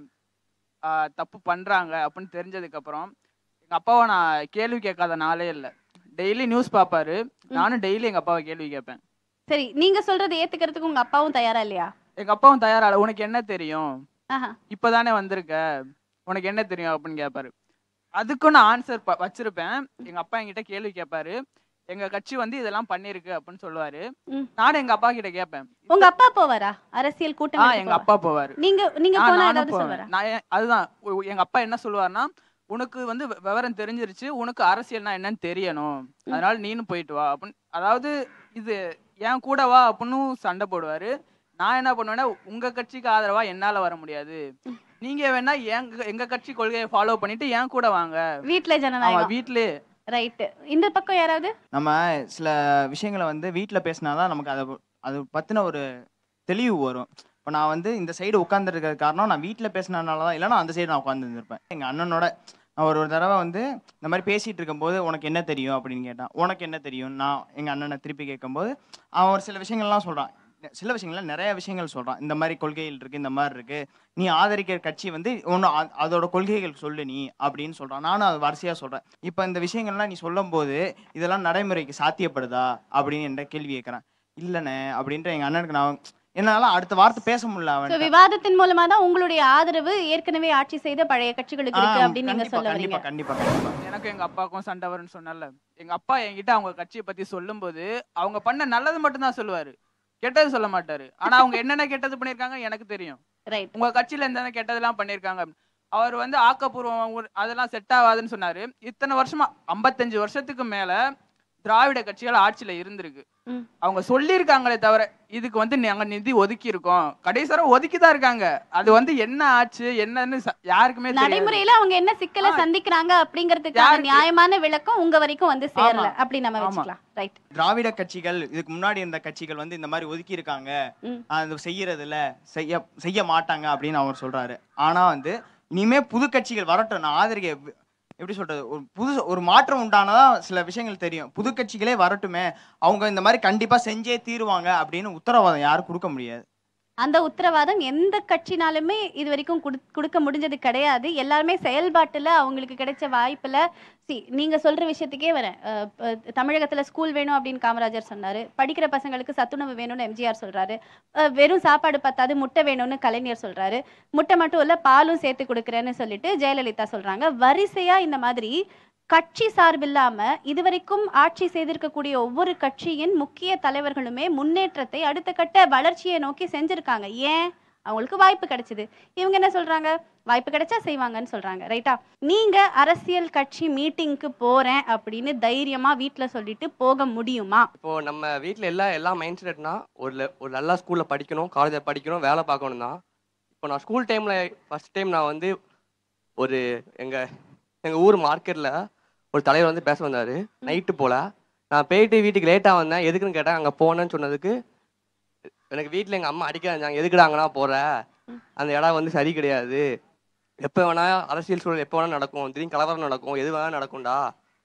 S4: ஆ, தப்பு பண்றாங்க அப்படின்னு தெரிஞ்சதுக்கு அப்புறம் எங்க அப்பாவை நான் கேள்வி கேட்காத நாளே இல்லை டெய்லி நியூஸ் பார்ப்பாரு நானும் டெய்லி எங்க அப்பாவை கேள்வி கேட்பேன்
S1: சரி நீங்க சொல்றதை ஏத்துக்கிறதுக்கு உங்க அப்பாவும் தயாரா இல்லையா
S4: எங்க அப்பாவும் தயாரா உனக்கு என்ன தெரியும்
S1: ஆஹா
S4: இப்பதானே வந்திருக்க உனக்கு என்ன தெரியும் அப்படின்னு கேட்பாரு அதுக்கும் நான் ஆன்சர் வச்சிருப்பேன் எங்க அப்பா என்கிட்ட கேள்வி கேட்பாரு எங்க கட்சி வந்து இதெல்லாம் பண்ணிருக்கு அப்படின்னு சொல்லுவாரு
S1: ம்.
S4: நானும் எங்க அப்பா கிட்ட கேட்பேன்
S1: உங்க அப்பா போவாரா அரசியல் கூட்டம்
S4: ஆ எங்க அப்பா போவாரு
S1: நீங்க நீங்க
S4: ஆ,
S1: போனா
S4: நானும்
S1: ஏதாவது
S4: போவேன்.
S1: சொல்லுவாரா
S4: நான் ஏன்- அதுதான் உ- எங்க அப்பா என்ன சொல்லுவாருன்னா உனக்கு வந்து வி- விவரம் தெரிஞ்சிருச்சு உனக்கு அரசியல்னா என்னன்னு தெரியணும் அதனால நீனும் போயிட்டு வா அப்படின்னு அதாவது இது என் கூட வா அப்படின்னு சண்டை போடுவாரு நான் என்ன பண்ணுவேன்னா உங்க கட்சிக்கு ஆதரவா என்னால வர முடியாது நீங்க வேணா எங்க எங்க கட்சி கொள்கையை ஃபாலோ பண்ணிட்டு என் கூட வாங்க
S1: வீட்ல
S4: ஆமா
S1: ஜனநாயகம்
S4: வீட்லயே
S1: ரைட் இந்த பக்கம் யாராவது
S16: நம்ம சில விஷயங்களை வந்து வீட்டில் பேசினாதான் நமக்கு அதை அது பற்றின ஒரு தெளிவு வரும் இப்போ நான் வந்து இந்த சைடு உட்காந்துருக்கிறது காரணம் நான் வீட்டில் பேசினதுனால தான் இல்லைன்னா அந்த சைடு நான் உட்காந்துருப்பேன் எங்கள் அண்ணனோட நான் ஒரு ஒரு தடவை வந்து இந்த மாதிரி பேசிகிட்டு இருக்கும்போது உனக்கு என்ன தெரியும் அப்படின்னு கேட்டான் உனக்கு என்ன தெரியும் நான் எங்கள் அண்ணனை திருப்பி கேட்கும்போது அவன் ஒரு சில விஷயங்கள்லாம் சொல்கிறான் சில விஷயங்கள்ல நிறைய விஷயங்கள் சொல்கிறான் இந்த மாதிரி கொள்கைகள் இருக்குது இந்த மாதிரி இருக்குது நீ ஆதரிக்கிற கட்சி வந்து ஒன்று அதோட கொள்கைகள் சொல்லு நீ அப்படின்னு சொல்கிறான் நானும் அது வரிசையாக சொல்கிறேன் இப்போ இந்த விஷயங்கள்லாம் நீ சொல்லும்போது இதெல்லாம் நடைமுறைக்கு சாத்தியப்படுதா அப்படின்னு என்ற கேள்வி கேட்குறேன் இல்லைண்ணே அப்படின்ட்டு எங்கள் அண்ணனுக்கு நான் என்னால் அடுத்த வார்த்தை பேச முடியல
S1: So,
S16: அவன்
S1: விவாதத்தின் மூலமா தான் உங்களுடைய ஆதரவு ஏற்கனவே ஆட்சி செய்த பழைய கட்சிகளுக்கு இருக்கு
S16: ஆ,
S1: அப்படின்னு நீங்க
S16: கண்டிப்பா,
S1: சொல்ல வரீங்க
S16: கண்டிப்பா கண்டிப்பா கண்டிப்பா
S4: எனக்கும் எங்க அப்பாவுக்கும் சண்டை வரும்னு சொன்னல எங்க அப்பா என்கிட்ட அவங்க கட்சியை பத்தி சொல்லும்போது அவங்க பண்ண நல்லது மட்டும் தான் சொல்லுவாரு கெட்டது சொல்ல மாட்டாரு ஆனா அவங்க என்னென்ன கெட்டது பண்ணிருக்காங்க எனக்கு தெரியும்
S1: ரைட்
S4: உங்க கட்சியில என்னென்ன கெட்டதெல்லாம் பண்ணிருக்காங்க அவர் வந்து ஆக்கப்பூர்வம் ஒரு- அதெல்லாம் செட் ஆகாதுன்னு சொன்னாரு இத்தனை வருஷமா ஐம்பத்தஞ்சு வருஷத்துக்கு மேல திராவிட கட்சிகள் ஆட்சியில இருந்திருக்கு
S1: ம்.
S4: அவங்க சொல்லியிருக்காங்களே தவிர இதுக்கு வந்து நாங்க நிதி ஒதுக்கி இருக்கோம் கடைசி வரை ஒதுக்கி தான் இருக்காங்க அது வந்து என்ன ஆச்சு என்னன்னு ச- யாருக்குமே தெரியாது
S1: நடைமுறையில அவங்க என்ன சிக்கலை சந்திக்கிறாங்க அப்படிங்கறதுக்கான
S4: யாருக்கு-
S1: நியாயமான விளக்கம் உங்க வரைக்கும் வந்து சேரல
S16: ஆமா.
S1: அப்படி நம்ம
S16: ஆமா.
S1: வச்சுக்கலாம் ரைட்
S16: திராவிட கட்சிகள் இதுக்கு முன்னாடி இருந்த கட்சிகள் வந்து இந்த மாதிரி ஒதுக்கி இருக்காங்க
S1: ம்.
S16: அது செய்யறது இல்ல செய்ய செய்ய மாட்டாங்க அப்படின்னு அவர் சொல்றாரு ஆனா வந்து இனிமே புது கட்சிகள் வரட்டும் நான் ஆதரிக்க எப்படி சொல்றது ஒரு புது ஒரு மாற்றம் உண்டானதான் சில விஷயங்கள் தெரியும் புது கட்சிகளே வரட்டுமே அவங்க இந்த மாதிரி கண்டிப்பா செஞ்சே தீருவாங்க அப்படின்னு உத்தரவாதம் யாரும் கொடுக்க முடியாது
S1: அந்த உத்தரவாதம் எந்த கட்சினாலுமே இது வரைக்கும் குடு- கொடுக்க முடிஞ்சது கிடையாது எல்லாருமே செயல்பாட்டுல அவங்களுக்கு கிடைச்ச வாய்ப்புல சி நீங்க சொல்ற விஷயத்துக்கே வரேன் அஹ், அஹ், தமிழகத்துல ஸ்கூல் வேணும் அப்படின்னு காமராஜர் சொன்னாரு படிக்கிற பசங்களுக்கு சத்துணவு வேணும்னு எம்ஜிஆர் சொல்றாரு அஹ், வெறும் சாப்பாடு பத்தாது முட்டை வேணும்னு கலைஞர் சொல்றாரு முட்டை மட்டும் இல்ல பாலும் சேர்த்து கொடுக்குறேன்னு சொல்லிட்டு ஜெயலலிதா சொல்றாங்க வரிசையா இந்த மாதிரி கட்சி சார்பில்லாம இதுவரைக்கும் ஆட்சி செய்திருக்கக்கூடிய ஒவ்வொரு கட்சியின் முக்கிய தலைவர்களுமே முன்னேற்றத்தை அடுத்த கட்ட வளர்ச்சியை நோக்கி செஞ்சிருக்காங்க ஏன் அவங்களுக்கு வாய்ப்பு கிடைச்சது இவங்க என்ன சொல்றாங்க வாய்ப்பு கிடைச்சா செய்வாங்கன்னு சொல்றாங்க ரைட்டா நீங்க அரசியல் கட்சி மீட்டிங்க்கு போறேன் அப்படின்னு தைரியமா வீட்ல சொல்லிட்டு போக முடியுமா
S17: இப்போ நம்ம வீட்டில் எல்லாம் எல்லாம் மைண்ட் செட்னா ஒரு le- ஒரு நல்ல ஸ்கூலில் படிக்கணும் காலேஜில் படிக்கணும் வேலை பார்க்கணும் தான் இப்போ நான் ஸ்கூல் டைமில் ஃபர்ஸ்ட் டைம் நான் வந்து ஒரு எங்கள் எங்கள் ஊர் மார்க்கெட்டில் ஒரு தலைவர் வந்து பேச வந்தார் நைட்டு போல் நான் போயிட்டு வீட்டுக்கு லேட்டாக வந்தேன் எதுக்குன்னு கேட்டேன் அங்கே போனேன்னு சொன்னதுக்கு எனக்கு வீட்டில் எங்கள் அம்மா அடிக்க வந்தாங்க எதுக்குடா அங்கனா போகிற அந்த இடம் வந்து சரி கிடையாது எப்போ வேணா அரசியல் சூழல் எப்போ வேணா நடக்கும் திடீர்னு கலவரம் நடக்கும் எது வேணா நடக்கும்டா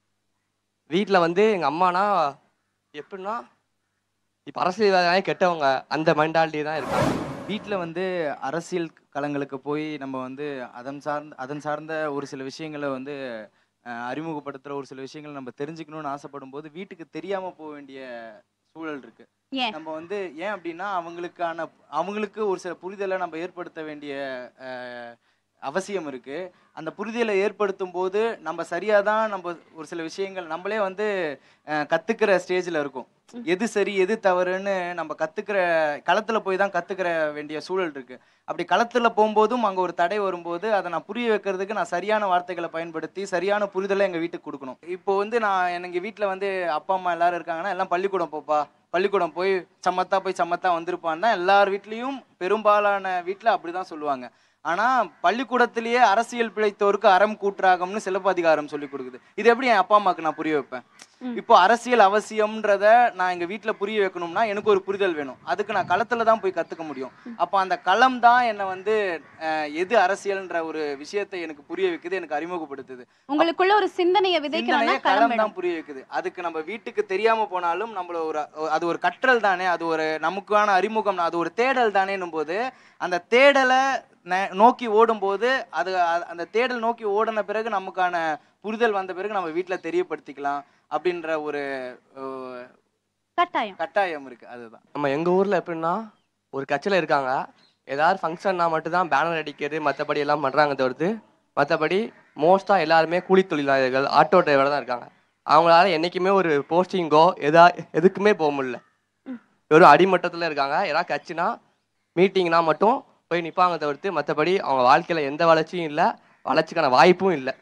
S17: வீட்டில் வந்து எங்கள் அம்மானா எப்படின்னா இப்போ அரசியல்வாதிகளே கெட்டவங்க அந்த மென்டாலிட்டி தான் இருக்காங்க
S18: வீட்டில் வந்து அரசியல் களங்களுக்கு போய் நம்ம வந்து அதன் சார்ந்த அதன் சார்ந்த ஒரு சில விஷயங்களை வந்து அஹ், அறிமுகப்படுத்துகிற ஒரு சில விஷயங்களை நம்ம தெரிஞ்சுக்கணும்னு ஆசைப்படும் போது வீட்டுக்கு தெரியாமல் போக வேண்டிய சூழல் இருக்கு
S1: ஏன்
S18: நம்ம வந்து ஏன் அப்படின்னா அவங்களுக்கான அவங்களுக்கு ஒரு சில புரிதலை நம்ம ஏற்படுத்த வேண்டிய அஹ், அவசியம் இருக்கு அந்த புரிதலை ஏற்படுத்தும் போது நம்ம சரியா தான் நம்ம ஒரு சில விஷயங்கள் நம்மளே வந்து அஹ், கத்துக்கிற ஸ்டேஜ்ல இருக்கும் எது சரி எது தவறுன்னு நம்ம கத்துக்கிற களத்துல போய் தான் கத்துக்கிற வேண்டிய சூழல் இருக்கு அப்படி களத்துல போகும்போதும் அங்க ஒரு தடை வரும்போது அதை நான் புரிய வைக்கிறதுக்கு நான் சரியான வார்த்தைகளை பயன்படுத்தி சரியான புரிதலை எங்க வீட்டுக்கு கொடுக்கணும் இப்போ வந்து நான் எனக்கு வீட்டுல வந்து அப்பா அம்மா எல்லாரும் இருக்காங்கன்னா எல்லாம் பள்ளிக்கூடம் போப்பா பள்ளிக்கூடம் போய் சம்மத்தா போய் சம்மத்தா வந்திருப்பான் தான் எல்லார் வீட்லயும் பெரும்பாலான வீட்ல அப்படிதான் சொல்லுவாங்க ஆனா பள்ளிக்கூடத்திலேயே அரசியல் பிழைத்தோருக்கு அறம் கூற்றாகம்னு சிலப்பதிகாரம் சொல்லி கொடுக்குது இது எப்படி என் அப்பா அம்மாக்கு நான் புரிய வைப்பேன் இப்போ அரசியல் அவசியம்ன்றத நான் எங்க வீட்ல புரிய வைக்கணும்னா எனக்கு ஒரு புரிதல் வேணும் அதுக்கு நான் களத்துல தான் போய் கத்துக்க முடியும் அப்போ அந்த களம் தான் என்னை வந்து அஹ், எது அரசியல்ன்ற ஒரு விஷயத்தை எனக்கு புரிய வைக்குது எனக்கு அறிமுகப்படுத்துது
S1: உங்களுக்குள்ள ஒரு சிந்தனையை விதைக்கணும்னா
S18: சிந்தனையை
S1: களம்
S18: களம்
S1: வேணும்
S18: தான் புரிய வைக்குது அதுக்கு நம்ம வீட்டுக்கு தெரியாம போனாலும் நம்மள ஒரு அது ஒரு கற்றல் தானே அது ஒரு நமக்கான அறிமுகம் அது ஒரு தேடல் தானேன்னும் போது அந்த தேடலை ந- நோக்கி ஓடும்போது அது அ- அந்த தேடல் நோக்கி ஓடின பிறகு நமக்கான புரிதல் வந்த பிறகு நம்ம வீட்ல தெரியப்படுத்திக்கலாம் அப்படின்ற ஒரு அஹ்,
S1: கட்டாயம்
S18: கட்டாயம் இருக்கு அதுதான்
S17: நம்ம எங்கள் ஊரில் எப்படின்னா ஒரு கட்சியில் இருக்காங்க ஏதாவது ஃபங்க்ஷன்னா மட்டும்தான் பேனர் அடிக்கிறது மற்றபடி எல்லாம் பண்ணுறாங்க தவிர்த்து மற்றபடி மோஸ்ட்டாக எல்லாருமே கூலி தொழிலாளர்கள் ஆட்டோ டிரைவர் தான் இருக்காங்க அவங்களால என்றைக்குமே ஒரு போஸ்டிங்கோ எதா எதுக்குமே போக முடியல வெறும் அடிமட்டத்தில் இருக்காங்க ஏதாவது கட்சினா மீட்டிங்னா மட்டும் போய் நிற்பாங்க தவிர்த்து மற்றபடி அவங்க வாழ்க்கையில் எந்த வளர்ச்சியும் இல்லை வளர்ச்சிக்கான வாய்ப்பும் இல்லை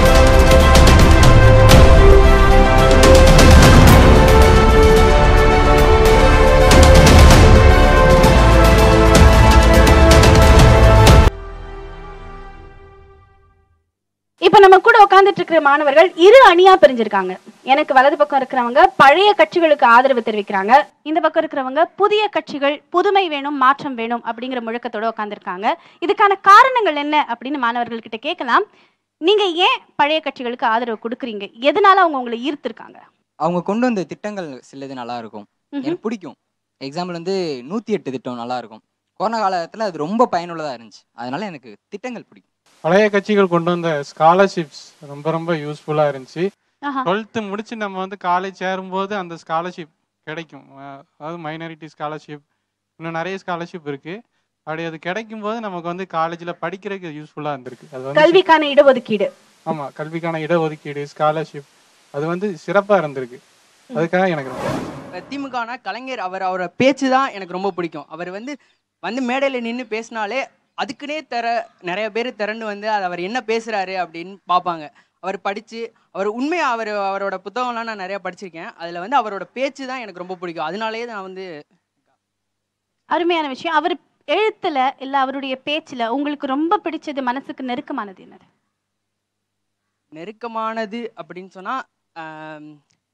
S1: இப்ப நம்ம கூட உட்கார்ந்துட்டு இருக்கிற மாணவர்கள் இரு அணியா பிரிஞ்சிருக்காங்க எனக்கு வலது பக்கம் இருக்கிறவங்க பழைய கட்சிகளுக்கு ஆதரவு தெரிவிக்கிறாங்க இந்த பக்கம் இருக்கிறவங்க புதிய கட்சிகள் புதுமை வேணும் மாற்றம் வேணும் அப்படிங்கிற முழக்கத்தோட உட்கார்ந்துருக்காங்க இதுக்கான காரணங்கள் என்ன அப்படின்னு மாணவர்கள் கிட்ட கேட்கலாம் நீங்க ஏன் பழைய கட்சிகளுக்கு ஆதரவு கொடுக்குறீங்க எதனால அவங்க உங்களை ஈர்த்திருக்காங்க
S19: அவங்க கொண்டு வந்த திட்டங்கள் சிலது நல்லா இருக்கும் எனக்கு பிடிக்கும் எக்ஸாம்பிள் வந்து நூற்றி எட்டு திட்டம் நல்லா இருக்கும் கொரோனா காலத்தில் அது ரொம்ப பயனுள்ளதாக இருந்துச்சு அதனால எனக்கு திட்டங்கள் பிடிக்கும்
S7: பழைய கட்சிகள் கொண்டு வந்த ஸ்காலர்ஷிப்ஸ் ரொம்ப ரொம்ப யூஸ்ஃபுல்லா இருந்துச்சு
S1: ஆஹா.
S7: டுவெல்த்து முடிச்சு நம்ம வந்து காலேஜ் சேரும்போது அந்த ஸ்காலர்ஷிப் கிடைக்கும் அஹ் அதாவது மைனாரிட்டி ஸ்காலர்ஷிப் இன்னும் நிறைய ஸ்காலர்ஷிப் இருக்கு அப்படி அது கிடைக்கும் போது நமக்கு வந்து காலேஜில் படிக்கிறதுக்கு யூஸ்ஃபுல்லாக இருந்திருக்கு அது வந்து
S1: கல்விக்கான இடஒதுக்கீடு
S7: ஆமா கல்விக்கான இடஒதுக்கீடு ஸ்காலர்ஷிப் அது வந்து சிறப்பா இருந்திருக்கு அதுக்காக எனக்கு ரொம்ப
S9: இப்ப திமுகனா கலைஞர் அவர் அவரோட பேச்சு தான் எனக்கு ரொம்ப பிடிக்கும் அவர் வந்து வந்து மேடையில் நின்று பேசினாலே அதுக்குன்னே தர நிறைய பேர் திரண்டு வந்து அது அவர் என்ன பேசுறாரு அப்படின்னு பார்ப்பாங்க அவர் படிச்சு அவர் உண்மையா அவர் அவரோட புத்தகம்லாம் நான் நிறைய படிச்சிருக்கேன் அதுல வந்து அவரோட பேச்சு தான் எனக்கு ரொம்ப பிடிக்கும் அதனாலேயே நான் வந்து
S1: அருமையான விஷயம் அவர் எழுத்துல இல்ல அவருடைய பேச்சுல உங்களுக்கு ரொம்ப பிடிச்சது மனசுக்கு நெருக்கமானது என்னது
S9: நெருக்கமானது அப்படின்னு சொன்னா ஆம்,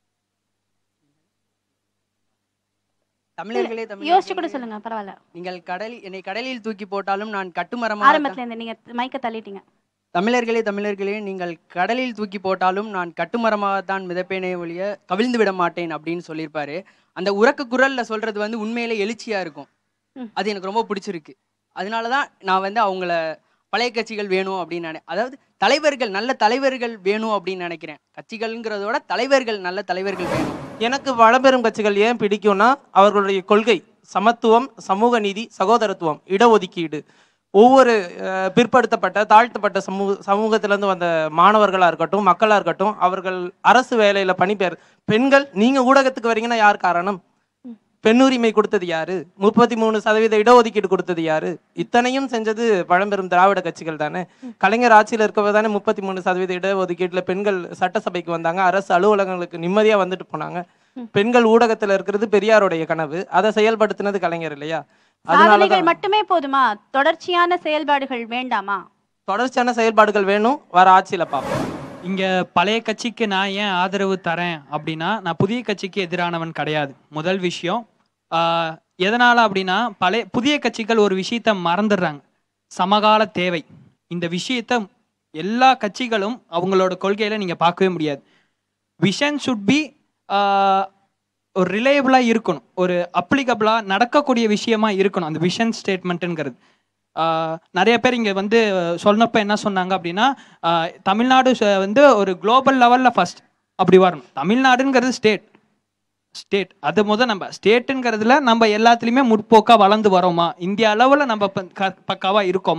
S9: தமிழர்களே
S1: யோசிச்சு கூட
S9: தமிழர்களே
S1: சொல்லுங்க பரவாயில்ல
S9: நீங்கள் கடலில் என்னை கடலில் தூக்கி போட்டாலும் நான் கட்டுமரமாக
S1: ஆரம்பத்துல இருந்து நீங்க மைக்க தள்ளிட்டீங்க
S9: தமிழர்களே தமிழர்களே நீங்கள் கடலில் தூக்கி போட்டாலும் நான் கட்டுமரமாகத்தான் மிதப்பேனே ஒழிய கவிழ்ந்து விட மாட்டேன் அப்படின்னு சொல்லியிருப்பாரு அந்த உறக்க குரல்ல சொல்றது வந்து உண்மையிலே எழுச்சியா இருக்கும்
S1: ம்.
S9: அது எனக்கு ரொம்ப பிடிச்சிருக்கு அதனால தான் நான் வந்து அவங்கள பழைய கட்சிகள் வேணும் அப்படின்னு நினை அதாவது தலைவர்கள் நல்ல தலைவர்கள் வேணும் அப்படின்னு நினைக்கிறேன் கட்சிகள்ங்கிறத விட தலைவர்கள் நல்ல தலைவர்கள் வேணும்
S20: எனக்கு பழம்பெரும் கட்சிகள் ஏன் பிடிக்கும்னா அவர்களுடைய கொள்கை சமத்துவம் சமூக நீதி சகோதரத்துவம் இடஒதுக்கீடு ஒவ்வொரு அஹ், பிற்படுத்தப்பட்ட தாழ்த்தப்பட்ட சமூக சமூகத்திலேருந்து வந்த மாணவர்களாக இருக்கட்டும் மக்களாக இருக்கட்டும் அவர்கள் அரசு வேலையில் பணிபெயர் பெண்கள் நீங்கள் ஊடகத்துக்கு வரீங்கன்னா யார் காரணம் பெண்ணுரிமை கொடுத்தது யாரு முப்பத்தி மூணு சதவீத இடஒதுக்கீடு கொடுத்தது யாரு இத்தனையும் செஞ்சது பழம்பெரும் திராவிட கட்சிகள் தானே கலைஞர் ஆட்சியில் இருக்கவே தானே முப்பத்தி மூணு சதவீத இடஒதுக்கீட்டுல பெண்கள் சட்டசபைக்கு வந்தாங்க அரசு அலுவலகங்களுக்கு நிம்மதியா வந்துட்டு போனாங்க பெண்கள் ஊடகத்துல இருக்கிறது பெரியாருடைய கனவு அதை செயல்படுத்தினது கலைஞர் இல்லையா அதனாலதான்
S1: சாதனைகள் மட்டுமே போதுமா தொடர்ச்சியான செயல்பாடுகள் வேண்டாமா
S20: தொடர்ச்சியான செயல்பாடுகள் வேணும் வர ஆட்சியில பார்ப்போம்
S3: இங்க பழைய கட்சிக்கு நான் ஏன் ஆதரவு தரேன் அப்படின்னா நான் புதிய கட்சிக்கு எதிரானவன் கிடையாது முதல் விஷயம் ஆஹ், எதனால அப்படின்னா பழைய புதிய கட்சிகள் ஒரு விஷயத்த மறந்துடுறாங்க சமகால தேவை இந்த விஷயத்த எல்லா கட்சிகளும் அவங்களோட கொள்கையில நீங்க பார்க்கவே முடியாது விஷன் சுட் பி ஒரு ரிலேயபிளாக இருக்கணும் ஒரு அப்ளிகபிளாக நடக்கக்கூடிய விஷயமா இருக்கணும் அந்த விஷன் ஸ்டேட்மெண்ட்டுங்கிறது ஆஹ் நிறைய பேர் இங்கே வந்து சொன்னப்ப என்ன சொன்னாங்க அப்படின்னா ஆஹ் தமிழ்நாடு ச- வந்து ஒரு குளோபல் லெவலில் ஃபர்ஸ்ட் அப்படி வரணும் தமிழ்நாடுங்கிறது ஸ்டேட் ஸ்டேட் அது முத நம்ம ஸ்டேட்டுங்கிறதுல நம்ம எல்லாத்துலேயுமே முற்போக்காக வளர்ந்து வரோமா இந்திய அளவில் நம்ம ப- க- பக்காவா இருக்கோமா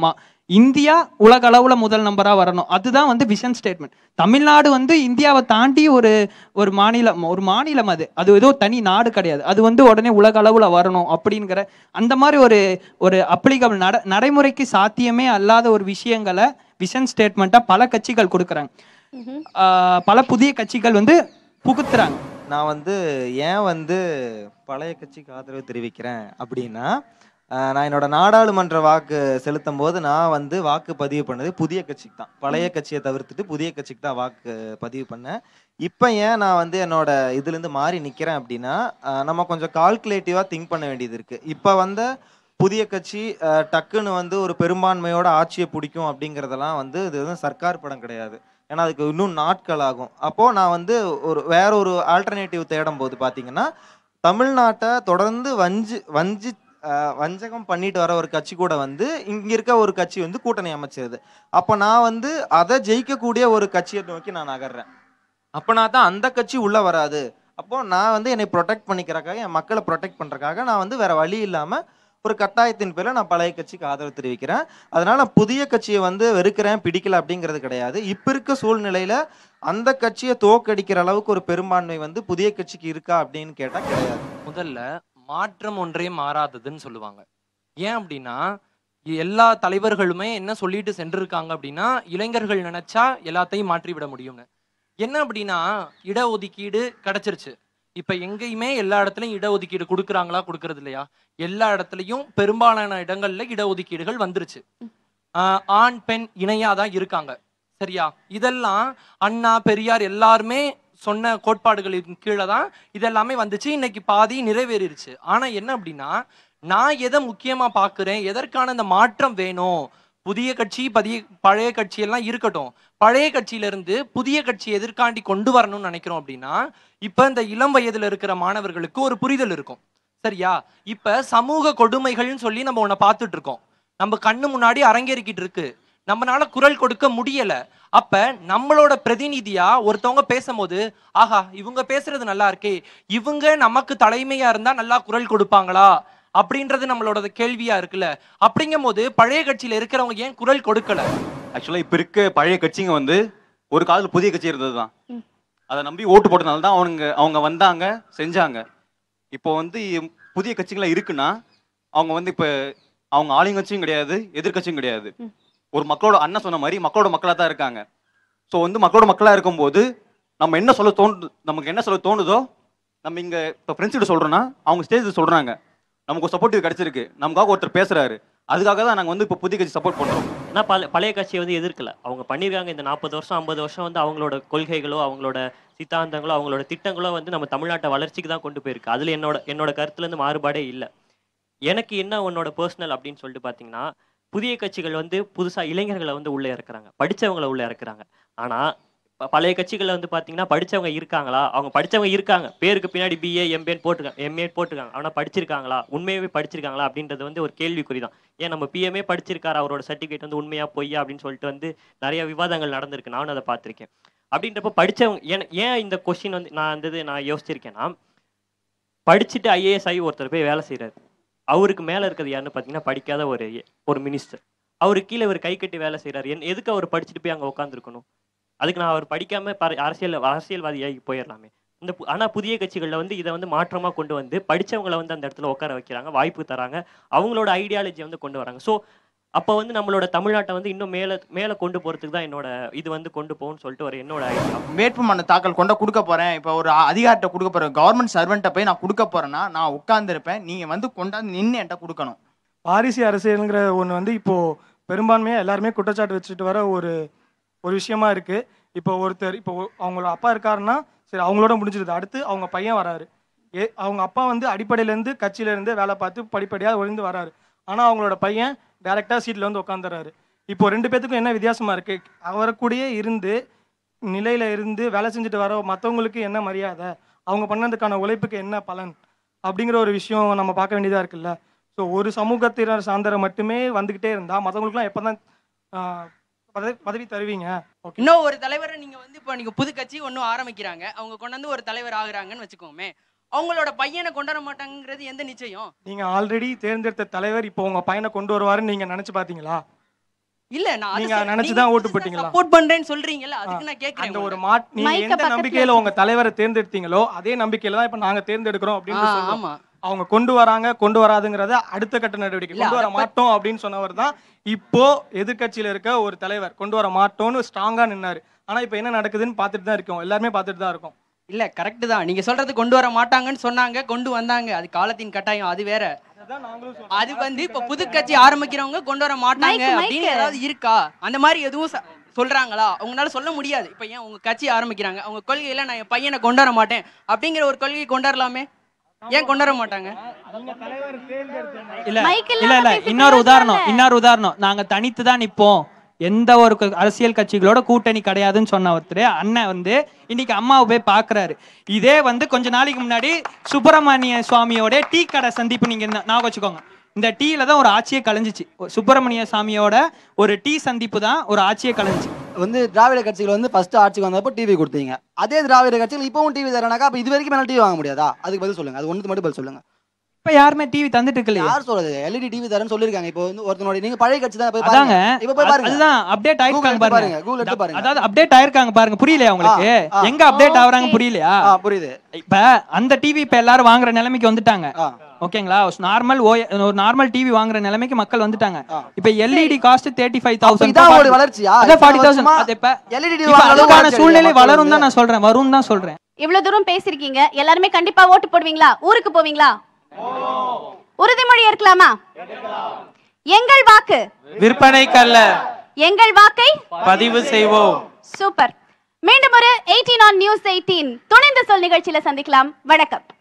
S3: இந்தியா உலக அளவுல முதல் நம்பரா வரணும் அதுதான் வந்து விஷன் ஸ்டேட்மெண்ட் தமிழ்நாடு வந்து இந்தியாவை தாண்டி ஒரு ஒரு மாநிலம் ஒரு மாநிலம் அது அது ஏதோ தனி நாடு கிடையாது அது வந்து உடனே உலக அளவுல வரணும் அப்படிங்கிற அந்த மாதிரி ஒரு ஒரு அப்ளிகபிள் நட நடைமுறைக்கு சாத்தியமே அல்லாத ஒரு விஷயங்களை விஷன் ஸ்டேட்மெண்ட்டா பல கட்சிகள் கொடுக்குறாங்க ஆஹ் பல புதிய கட்சிகள் வந்து புகுத்துறாங்க
S21: நான் வந்து ஏன் வந்து பழைய கட்சிக்கு ஆதரவு தெரிவிக்கிறேன் அப்படின்னா ஆஹ் நான் என்னோட நாடாளுமன்ற வாக்கு செலுத்தும் போது நான் வந்து வாக்கு பதிவு பண்ணது புதிய கட்சிக்கு தான் பழைய கட்சியை தவிர்த்துட்டு புதிய கட்சிக்கு தான் வாக்கு பதிவு பண்ணேன் இப்போ ஏன் நான் வந்து என்னோட இதுலேருந்து மாறி நிற்கிறேன் அப்படின்னா ஆஹ் நம்ம கொஞ்சம் கால்குலேட்டிவாக திங்க் பண்ண வேண்டியது இருக்குது இப்போ வந்த புதிய கட்சி ஆஹ் டக்குன்னு வந்து ஒரு பெரும்பான்மையோட ஆட்சியை பிடிக்கும் அப்படிங்கிறதெல்லாம் வந்து இது வந்து சர்க்கார் படம் கிடையாது ஏன்னா அதுக்கு இன்னும் நாட்கள் ஆகும் அப்போது நான் வந்து ஒரு வேற ஒரு ஆல்டர்னேட்டிவ் தேடும் போது பார்த்தீங்கன்னா தமிழ்நாட்டை தொடர்ந்து வஞ்சி வஞ்சி ஆஹ் வஞ்சகம் பண்ணிட்டு வர ஒரு கட்சி கூட வந்து இங்க இருக்க ஒரு கட்சி வந்து கூட்டணி அமைச்சிருது அப்போ நான் வந்து அதை ஜெயிக்கக்கூடிய ஒரு கட்சியை நோக்கி நான் நகர்றேன் அப்போனா தான் அந்த கட்சி உள்ள வராது அப்போ நான் வந்து என்னை ப்ரொடெக்ட் பண்ணிக்கிறக்காக என் மக்களை ப்ரொடெக்ட் பண்றதுக்காக நான் வந்து வேற வழி இல்லாம ஒரு கட்டாயத்தின் பேரில் நான் பழைய கட்சிக்கு ஆதரவு தெரிவிக்கிறேன் அதனால நான் புதிய கட்சியை வந்து வெறுக்கிறேன் பிடிக்கல அப்படிங்கிறது கிடையாது இப்போ இருக்க சூழ்நிலையில அந்த கட்சியை தோக்கடிக்கிற அளவுக்கு ஒரு பெரும்பான்மை வந்து புதிய கட்சிக்கு இருக்கா அப்படின்னு கேட்டா கிடையாது
S22: முதல்ல மாற்றம் ஒன்றே மாறாததுன்னு சொல்லுவாங்க ஏன் அப்படின்னா எல்லா தலைவர்களுமே என்ன சொல்லிட்டு சென்றிருக்காங்க அப்படின்னா இளைஞர்கள் நினைச்சா எல்லாத்தையும் மாற்றி விட முடியும்னு என்ன அப்படின்னா இடஒதுக்கீடு கிடைச்சிருச்சு இப்ப எங்கேயுமே எல்லா இடத்துலயும் இடஒதுக்கீடு கொடுக்குறாங்களா கொடுக்கறது இல்லையா எல்லா இடத்துலயும் பெரும்பாலான இடங்கள்ல இடஒதுக்கீடுகள் வந்துருச்சு ஆஹ் ஆண் பெண் இணையா தான் இருக்காங்க சரியா இதெல்லாம் அண்ணா பெரியார் எல்லாருமே சொன்ன கோட்பாடுகளின் கீழே தான் இதெல்லாமே வந்துச்சு இன்னைக்கு பாதி நிறைவேறிடுச்சு ஆனா என்ன அப்படின்னா நான் எதை முக்கியமா பாக்குறேன் எதற்கான இந்த மாற்றம் வேணும் புதிய கட்சி பதிய பழைய கட்சி எல்லாம் இருக்கட்டும் பழைய கட்சியில இருந்து புதிய கட்சி எதிர்காண்டி கொண்டு வரணும்னு நினைக்கிறோம் அப்படின்னா இப்ப இந்த இளம் வயதுல இருக்கிற மாணவர்களுக்கு ஒரு புரிதல் இருக்கும் சரியா இப்ப சமூக கொடுமைகள்னு சொல்லி நம்ம உன்னை பார்த்துட்டு இருக்கோம் நம்ம கண்ணு முன்னாடி அரங்கேறிக்கிட்டு இருக்கு நம்மனால குரல் கொடுக்க முடியல அப்ப நம்மளோட பிரதிநிதியா ஒருத்தவங்க பேசும்போது ஆஹா இவங்க பேசுறது நல்லா இருக்கே இவங்க நமக்கு தலைமையா இருந்தா நல்லா குரல் கொடுப்பாங்களா அப்படின்றது நம்மளோட கேள்வியா இருக்குல்ல அப்படிங்கும் போது பழைய கட்சியில இருக்கிறவங்க ஏன் குரல் கொடுக்கல
S23: ஆக்சுவலாக இப்போ இருக்க பழைய கட்சிங்க வந்து ஒரு காலத்தில் புதிய கட்சி இருந்தது தான் அதை நம்பி ஓட்டு போட்டதுனால தான் அவங்க அவங்க வந்தாங்க செஞ்சாங்க இப்போ வந்து புதிய கட்சிகளாக இருக்குன்னா அவங்க வந்து இப்போ அவங்க ஆளுங்கட்சியும் கிடையாது எதிர்க்கட்சியும் கிடையாது ஒரு மக்களோட அண்ணன் சொன்ன மாதிரி மக்களோட மக்களாக தான் இருக்காங்க ஸோ வந்து மக்களோட மக்களாக இருக்கும்போது நம்ம என்ன சொல்ல தோணுது நமக்கு என்ன சொல்ல தோணுதோ நம்ம இங்கே இப்போ ஃப்ரெண்ட்ஸ்கிட்ட சொல்கிறோன்னா அவங்க ஸ்டேஜ் சொல்கிறாங்க நமக்கு ஒரு சப்போர்ட்டிவ் கிடைச்சிருக்கு நமக்காக ஒருத்தர் பேசுறாரு அதுக்காக தான் நாங்கள் வந்து இப்போ புதிய கட்சி சப்போர்ட் பண்ணுறோம்
S8: ஆனால் பல பழைய கட்சியை வந்து எதிர்க்கல அவங்க பண்ணியிருக்காங்க இந்த நாற்பது வருஷம் ஐம்பது வருஷம் வந்து அவங்களோட கொள்கைகளோ அவங்களோட சித்தாந்தங்களோ அவங்களோட திட்டங்களோ வந்து நம்ம தமிழ்நாட்டை வளர்ச்சிக்கு தான் கொண்டு போயிருக்கு அதில் என்னோட என்னோட கருத்துலேருந்து மாறுபாடே இல்லை எனக்கு என்ன உன்னோட பர்சனல் அப்படின்னு சொல்லிட்டு பார்த்தீங்கன்னா புதிய கட்சிகள் வந்து புதுசாக இளைஞர்களை வந்து உள்ளே இறக்குறாங்க படித்தவங்களை உள்ளே இறக்குறாங்க ஆனால் பழைய கட்சிகளில் வந்து பார்த்தீங்கன்னா படித்தவங்க இருக்காங்களா அவங்க படித்தவங்க இருக்காங்க பேருக்கு பின்னாடி பிஏ எம்பிஏன்னு போட்டுருக்காங்க எம்ஏ போட்டிருக்காங்க ஆனால் படிச்சிருக்காங்களா உண்மையாகவே படிச்சிருக்காங்களா அப்படின்றது வந்து ஒரு கேள்விக்குறி தான் ஏன் நம்ம பிஎம்ஏ படிச்சிருக்காரு அவரோட சர்டிஃபிகேட் வந்து உண்மையா பொய்யா அப்படின்னு சொல்லிட்டு வந்து நிறைய விவாதங்கள் நடந்திருக்கு நானும் அதை பார்த்துருக்கேன் அப்படின்றப்ப படித்தவங்க ஏன் ஏன் இந்த கொஷின் வந்து நான் அந்த இது நான் யோசிச்சிருக்கேன்னா படிச்சுட்டு ஐஏஎஸ் ஆகி ஒருத்தர் போய் வேலை செய்கிறாரு அவருக்கு மேலே இருக்கிறது யாருன்னு பார்த்தீங்கன்னா படிக்காத ஒரு ஒரு மினிஸ்டர் அவருக்கு கீழே ஒரு கை கட்டி வேலை செய்கிறாரு என் எதுக்கு அவர் படிச்சுட்டு போய் அங்கே உட்காந்துருக்கணும் அதுக்கு நான் அவர் படிக்காம பர- அரசியல் அரசியல்வாதியாகி போயிடலாமே இந்த பு- ஆனா புதிய கட்சிகளில் வந்து இதை வந்து மாற்றமா கொண்டு வந்து படிச்சவங்கள வந்து அந்த இடத்துல உட்கார வைக்கிறாங்க வாய்ப்பு தராங்க அவங்களோட ஐடியாலஜி வந்து கொண்டு வராங்க ஸோ அப்போ வந்து நம்மளோட தமிழ்நாட்டை வந்து இன்னும் மேலே மேலே கொண்டு போறதுக்கு தான் என்னோட இது வந்து கொண்டு போகும்னு சொல்லிட்டு ஒரு என்னோட ஐடியா
S16: வேட்புமனு தாக்கல் கொண்ட கொடுக்க போறேன் இப்போ ஒரு அதிகாரிட்ட கொடுக்க போறேன் கவர்மெண்ட் சர்வெண்ட்டை போய் நான் கொடுக்க போறேன்னா நான் உட்கார்ந்துருப்பேன் நீங்க வந்து கொண்டாந்து நின்று என்கிட்ட கொடுக்கணும்
S6: வாரிசு அரசியலுங்கிற ஒன்று வந்து இப்போ பெரும்பான்மையாக எல்லாருமே குற்றச்சாட்டு வச்சுட்டு வர ஒரு ஒரு விஷயமா இருக்கு இப்போ ஒருத்தர் இப்போ ஒ- அவங்களோட அப்பா இருக்காருன்னா சரி அவங்களோட முடிஞ்சிருது அடுத்து அவங்க பையன் வராரு ஏ அவங்க அப்பா வந்து அடிப்படையிலேருந்து கட்சியிலேருந்து வேலை பார்த்து படிப்படியாக ஒழிந்து வராரு ஆனால் அவங்களோட பையன் டைரெக்டாக சீட்டில் வந்து உட்காந்துறாரு இப்போ ரெண்டு பேத்துக்கும் என்ன வித்தியாசமா இருக்கு அவரை கூடயே இருந்து நிலையில இருந்து வேலை செஞ்சுட்டு வர மற்றவங்களுக்கு என்ன மரியாதை அவங்க பண்ணதுக்கான உழைப்புக்கு என்ன பலன் அப்படிங்கிற ஒரு விஷயம் நம்ம பார்க்க வேண்டியதாக இருக்குல்ல ஸோ ஒரு சமூகத்தினர் சார்ந்தரை மட்டுமே வந்துக்கிட்டே இருந்தால் மற்றவங்களுக்குலாம் எப்போ தான் பதவி பதவி தருவீங்க ஓகே
S9: இன்னும் ஒரு தலைவரை நீங்க வந்து இப்போ நீங்க புது கட்சி ஒன்றும் ஆரம்பிக்கிறாங்க அவங்க கொண்டாந்து ஒரு தலைவர் ஆகுறாங்கன்னு வச்சுக்கோமே அவங்களோட பையனை கொண்டு வர மாட்டாங்கிறது எந்த நிச்சயம்
S6: நீங்கள் ஆல்ரெடி தேர்ந்தெடுத்த தலைவர் இப்போ உங்கள் பையனை கொண்டு வருவாருன்னு நீங்கள் நினச்சி பார்த்தீங்களா
S9: இல்ல நான்
S6: நீங்க நினைச்சு தான் ஓட்டு போட்டீங்களா
S9: சப்போர்ட் பண்றேன்னு சொல்றீங்கல்ல அதுக்கு நான் கேக்குறேன்
S6: அந்த ஒரு மாட் நீங்க
S9: மைக்க
S6: எந்த
S9: பக்கத்துல
S6: நம்பிக்கையில உங்க தலைவரை தேர்ந்தெடுத்தீங்களோ அதே நம்பிக்கையில தான் இப்ப நாங்க தேர்ந்தெடுக்கிறோம் அப்படின்னு
S9: ஆ,
S6: சொல்றோம்
S9: ஆமா.
S6: அவங்க கொண்டு வராங்க கொண்டு வராதுங்கிறத அடுத்த கட்ட நடவடிக்கை
S9: இல்ல,
S6: கொண்டு வர
S9: அத பத்தி-
S6: மாட்டோம் அப்படின்னு சொன்னவர் தான் இப்போ எதிர்க்கட்சியில இருக்க ஒரு தலைவர் கொண்டு வர மாட்டோம்னு ஸ்ட்ராங்கா நின்னாரு ஆனா இப்ப என்ன நடக்குதுன்னு பார்த்துட்டு தான் இருக்கோம் எல்லாருமே பார்த்துட்டு தான் இருக்கோம்
S9: இல்ல கரெக்ட் தான் நீங்க சொல்றது கொண்டு வர மாட்டாங்கன்னு சொன்னாங்க கொண்டு வந்தாங்க அது காலத்தின் கட்டாயம் அது வேற அது வந்து இப்ப புது கட்சி ஆரம்பிக்கிறவங்க கொண்டு வர மாட்டாங்க
S1: மைக்கு,
S9: அப்படின்னு
S1: மைக்கு.
S9: ஏதாவது இருக்கா அந்த மாதிரி எதுவும் ச- சொல்றாங்களா அவங்களால சொல்ல முடியாது இப்ப ஏன் உங்க கட்சி ஆரம்பிக்கிறாங்க அவங்க கொள்கையில நான் என் பையனை கொண்டு வர மாட்டேன் அப்படிங்கிற ஒரு கொள்கையை கொண்டு வரலாமே ஏன் கொண்டு வர மாட்டாங்க
S3: இல்ல
S1: மைக்
S3: இல்ல இல்ல இன்னொரு உதாரணம் இன்னொரு உதாரணம் நாங்க தனித்து தான் நிப்போம் எந்த ஒரு க- அரசியல் கட்சிகளோட கூட்டணி கிடையாதுன்னு சொன்ன ஒருத்தர் அண்ணன் வந்து இன்னைக்கு அம்மாவை போய் பாக்குறாரு இதே வந்து கொஞ்ச நாளைக்கு முன்னாடி சுப்பிரமணிய சுவாமியோட டீ கடை சந்திப்பு நீங்க என்ன- ஞாபகம் வச்சுக்கோங்க இந்த டீல தான் ஒரு ஆட்சியே கலைஞ்சிச்சு சுப்பிரமணிய சாமியோட ஒரு டீ சந்திப்பு தான் ஒரு ஆட்சியே கலைஞ்சிச்சு
S2: வந்து திராவிட கட்சிகள் வந்து ஃபர்ஸ்ட் ஆட்சிக்கு வந்தப்போ டிவி கொடுத்தீங்க அதே திராவிட கட்சிகள் இப்பவும் டிவி தரனாக்கா அப்ப இது வரைக்கும் மேல டிவி வாங்க முடியாதா அதுக்கு பதில் சொல்லுங்க அது ஒன்று மட்டும் பதில் சொல்லுங்க
S3: இப்ப யாருமே டிவி தந்துட்டு இருக்கலையே
S2: யார் சொல்றது எல்இடி டிவி தரேன்னு சொல்லிருக்காங்க இப்போ வந்து ஒருத்தனோட நீங்க பழைய கட்சி தான் போய்
S3: அதாங்க
S2: பாருங்க இப்போ போய்
S3: அது-
S2: பாருங்க
S3: அதுதான் அப்டேட் ஆயிருக்காங்க
S2: எடுத்து
S3: பாருங்க
S2: பாருங்க, Google எடுத்து பாருங்க.
S3: அதாவது அப்டேட் ஆயிருக்காங்க பாருங்க புரியலையா உங்களுக்கு
S2: ஆ, ஆ.
S3: எங்க அப்டேட் ஆகுறாங்க புரியலையா
S2: ஆ, புரியுது
S3: இப்ப அந்த டிவி இப்ப எல்லாரும் வாங்குற நிலைமைக்கு வந்துட்டாங்க ஓகேங்களா நார்மல் ஓ ஒரு நார்மல் டிவி வாங்குற நிலைமைக்கு மக்கள் வந்துட்டாங்க இப்ப LED cost thirty five thousand
S2: இதான் ஒரு வளர்ச்சியா?
S3: அதான் ஃபார்ட்டி
S2: இத்தனை
S3: தௌசண்ட்
S2: வருஷமா
S3: அது இப்ப
S2: LED
S3: இப்ப
S2: வாங்குற அளவுக்கு
S3: அதுக்கான
S2: வளர்ச்சி
S3: சூழ்நிலை
S2: மக்கள்
S3: வளரும் தான்
S2: வந்து-
S3: நான் சொல்றேன் வரும் தான் சொல்றேன்
S1: இவ்வளவு தூரம் பேசிருக்கீங்க எல்லாருமே கண்டிப்பா ஓட்டு போடுவீங்களா ஊருக்கு போவீங்களா உறுதிமொழி ஏற்கலாமா எங்கள் வாக்கு
S20: விற்பனைக்கல்ல
S1: எங்கள் வாக்கை
S20: பதிவு செய்வோம்
S1: சூப்பர் மீண்டும் ஒரு எயிட்டீன் ஆன் நியூஸ் எயிட்டீன் துணைந்து சொல் நிகழ்ச்சியில சந்திக்கலாம் வணக்கம்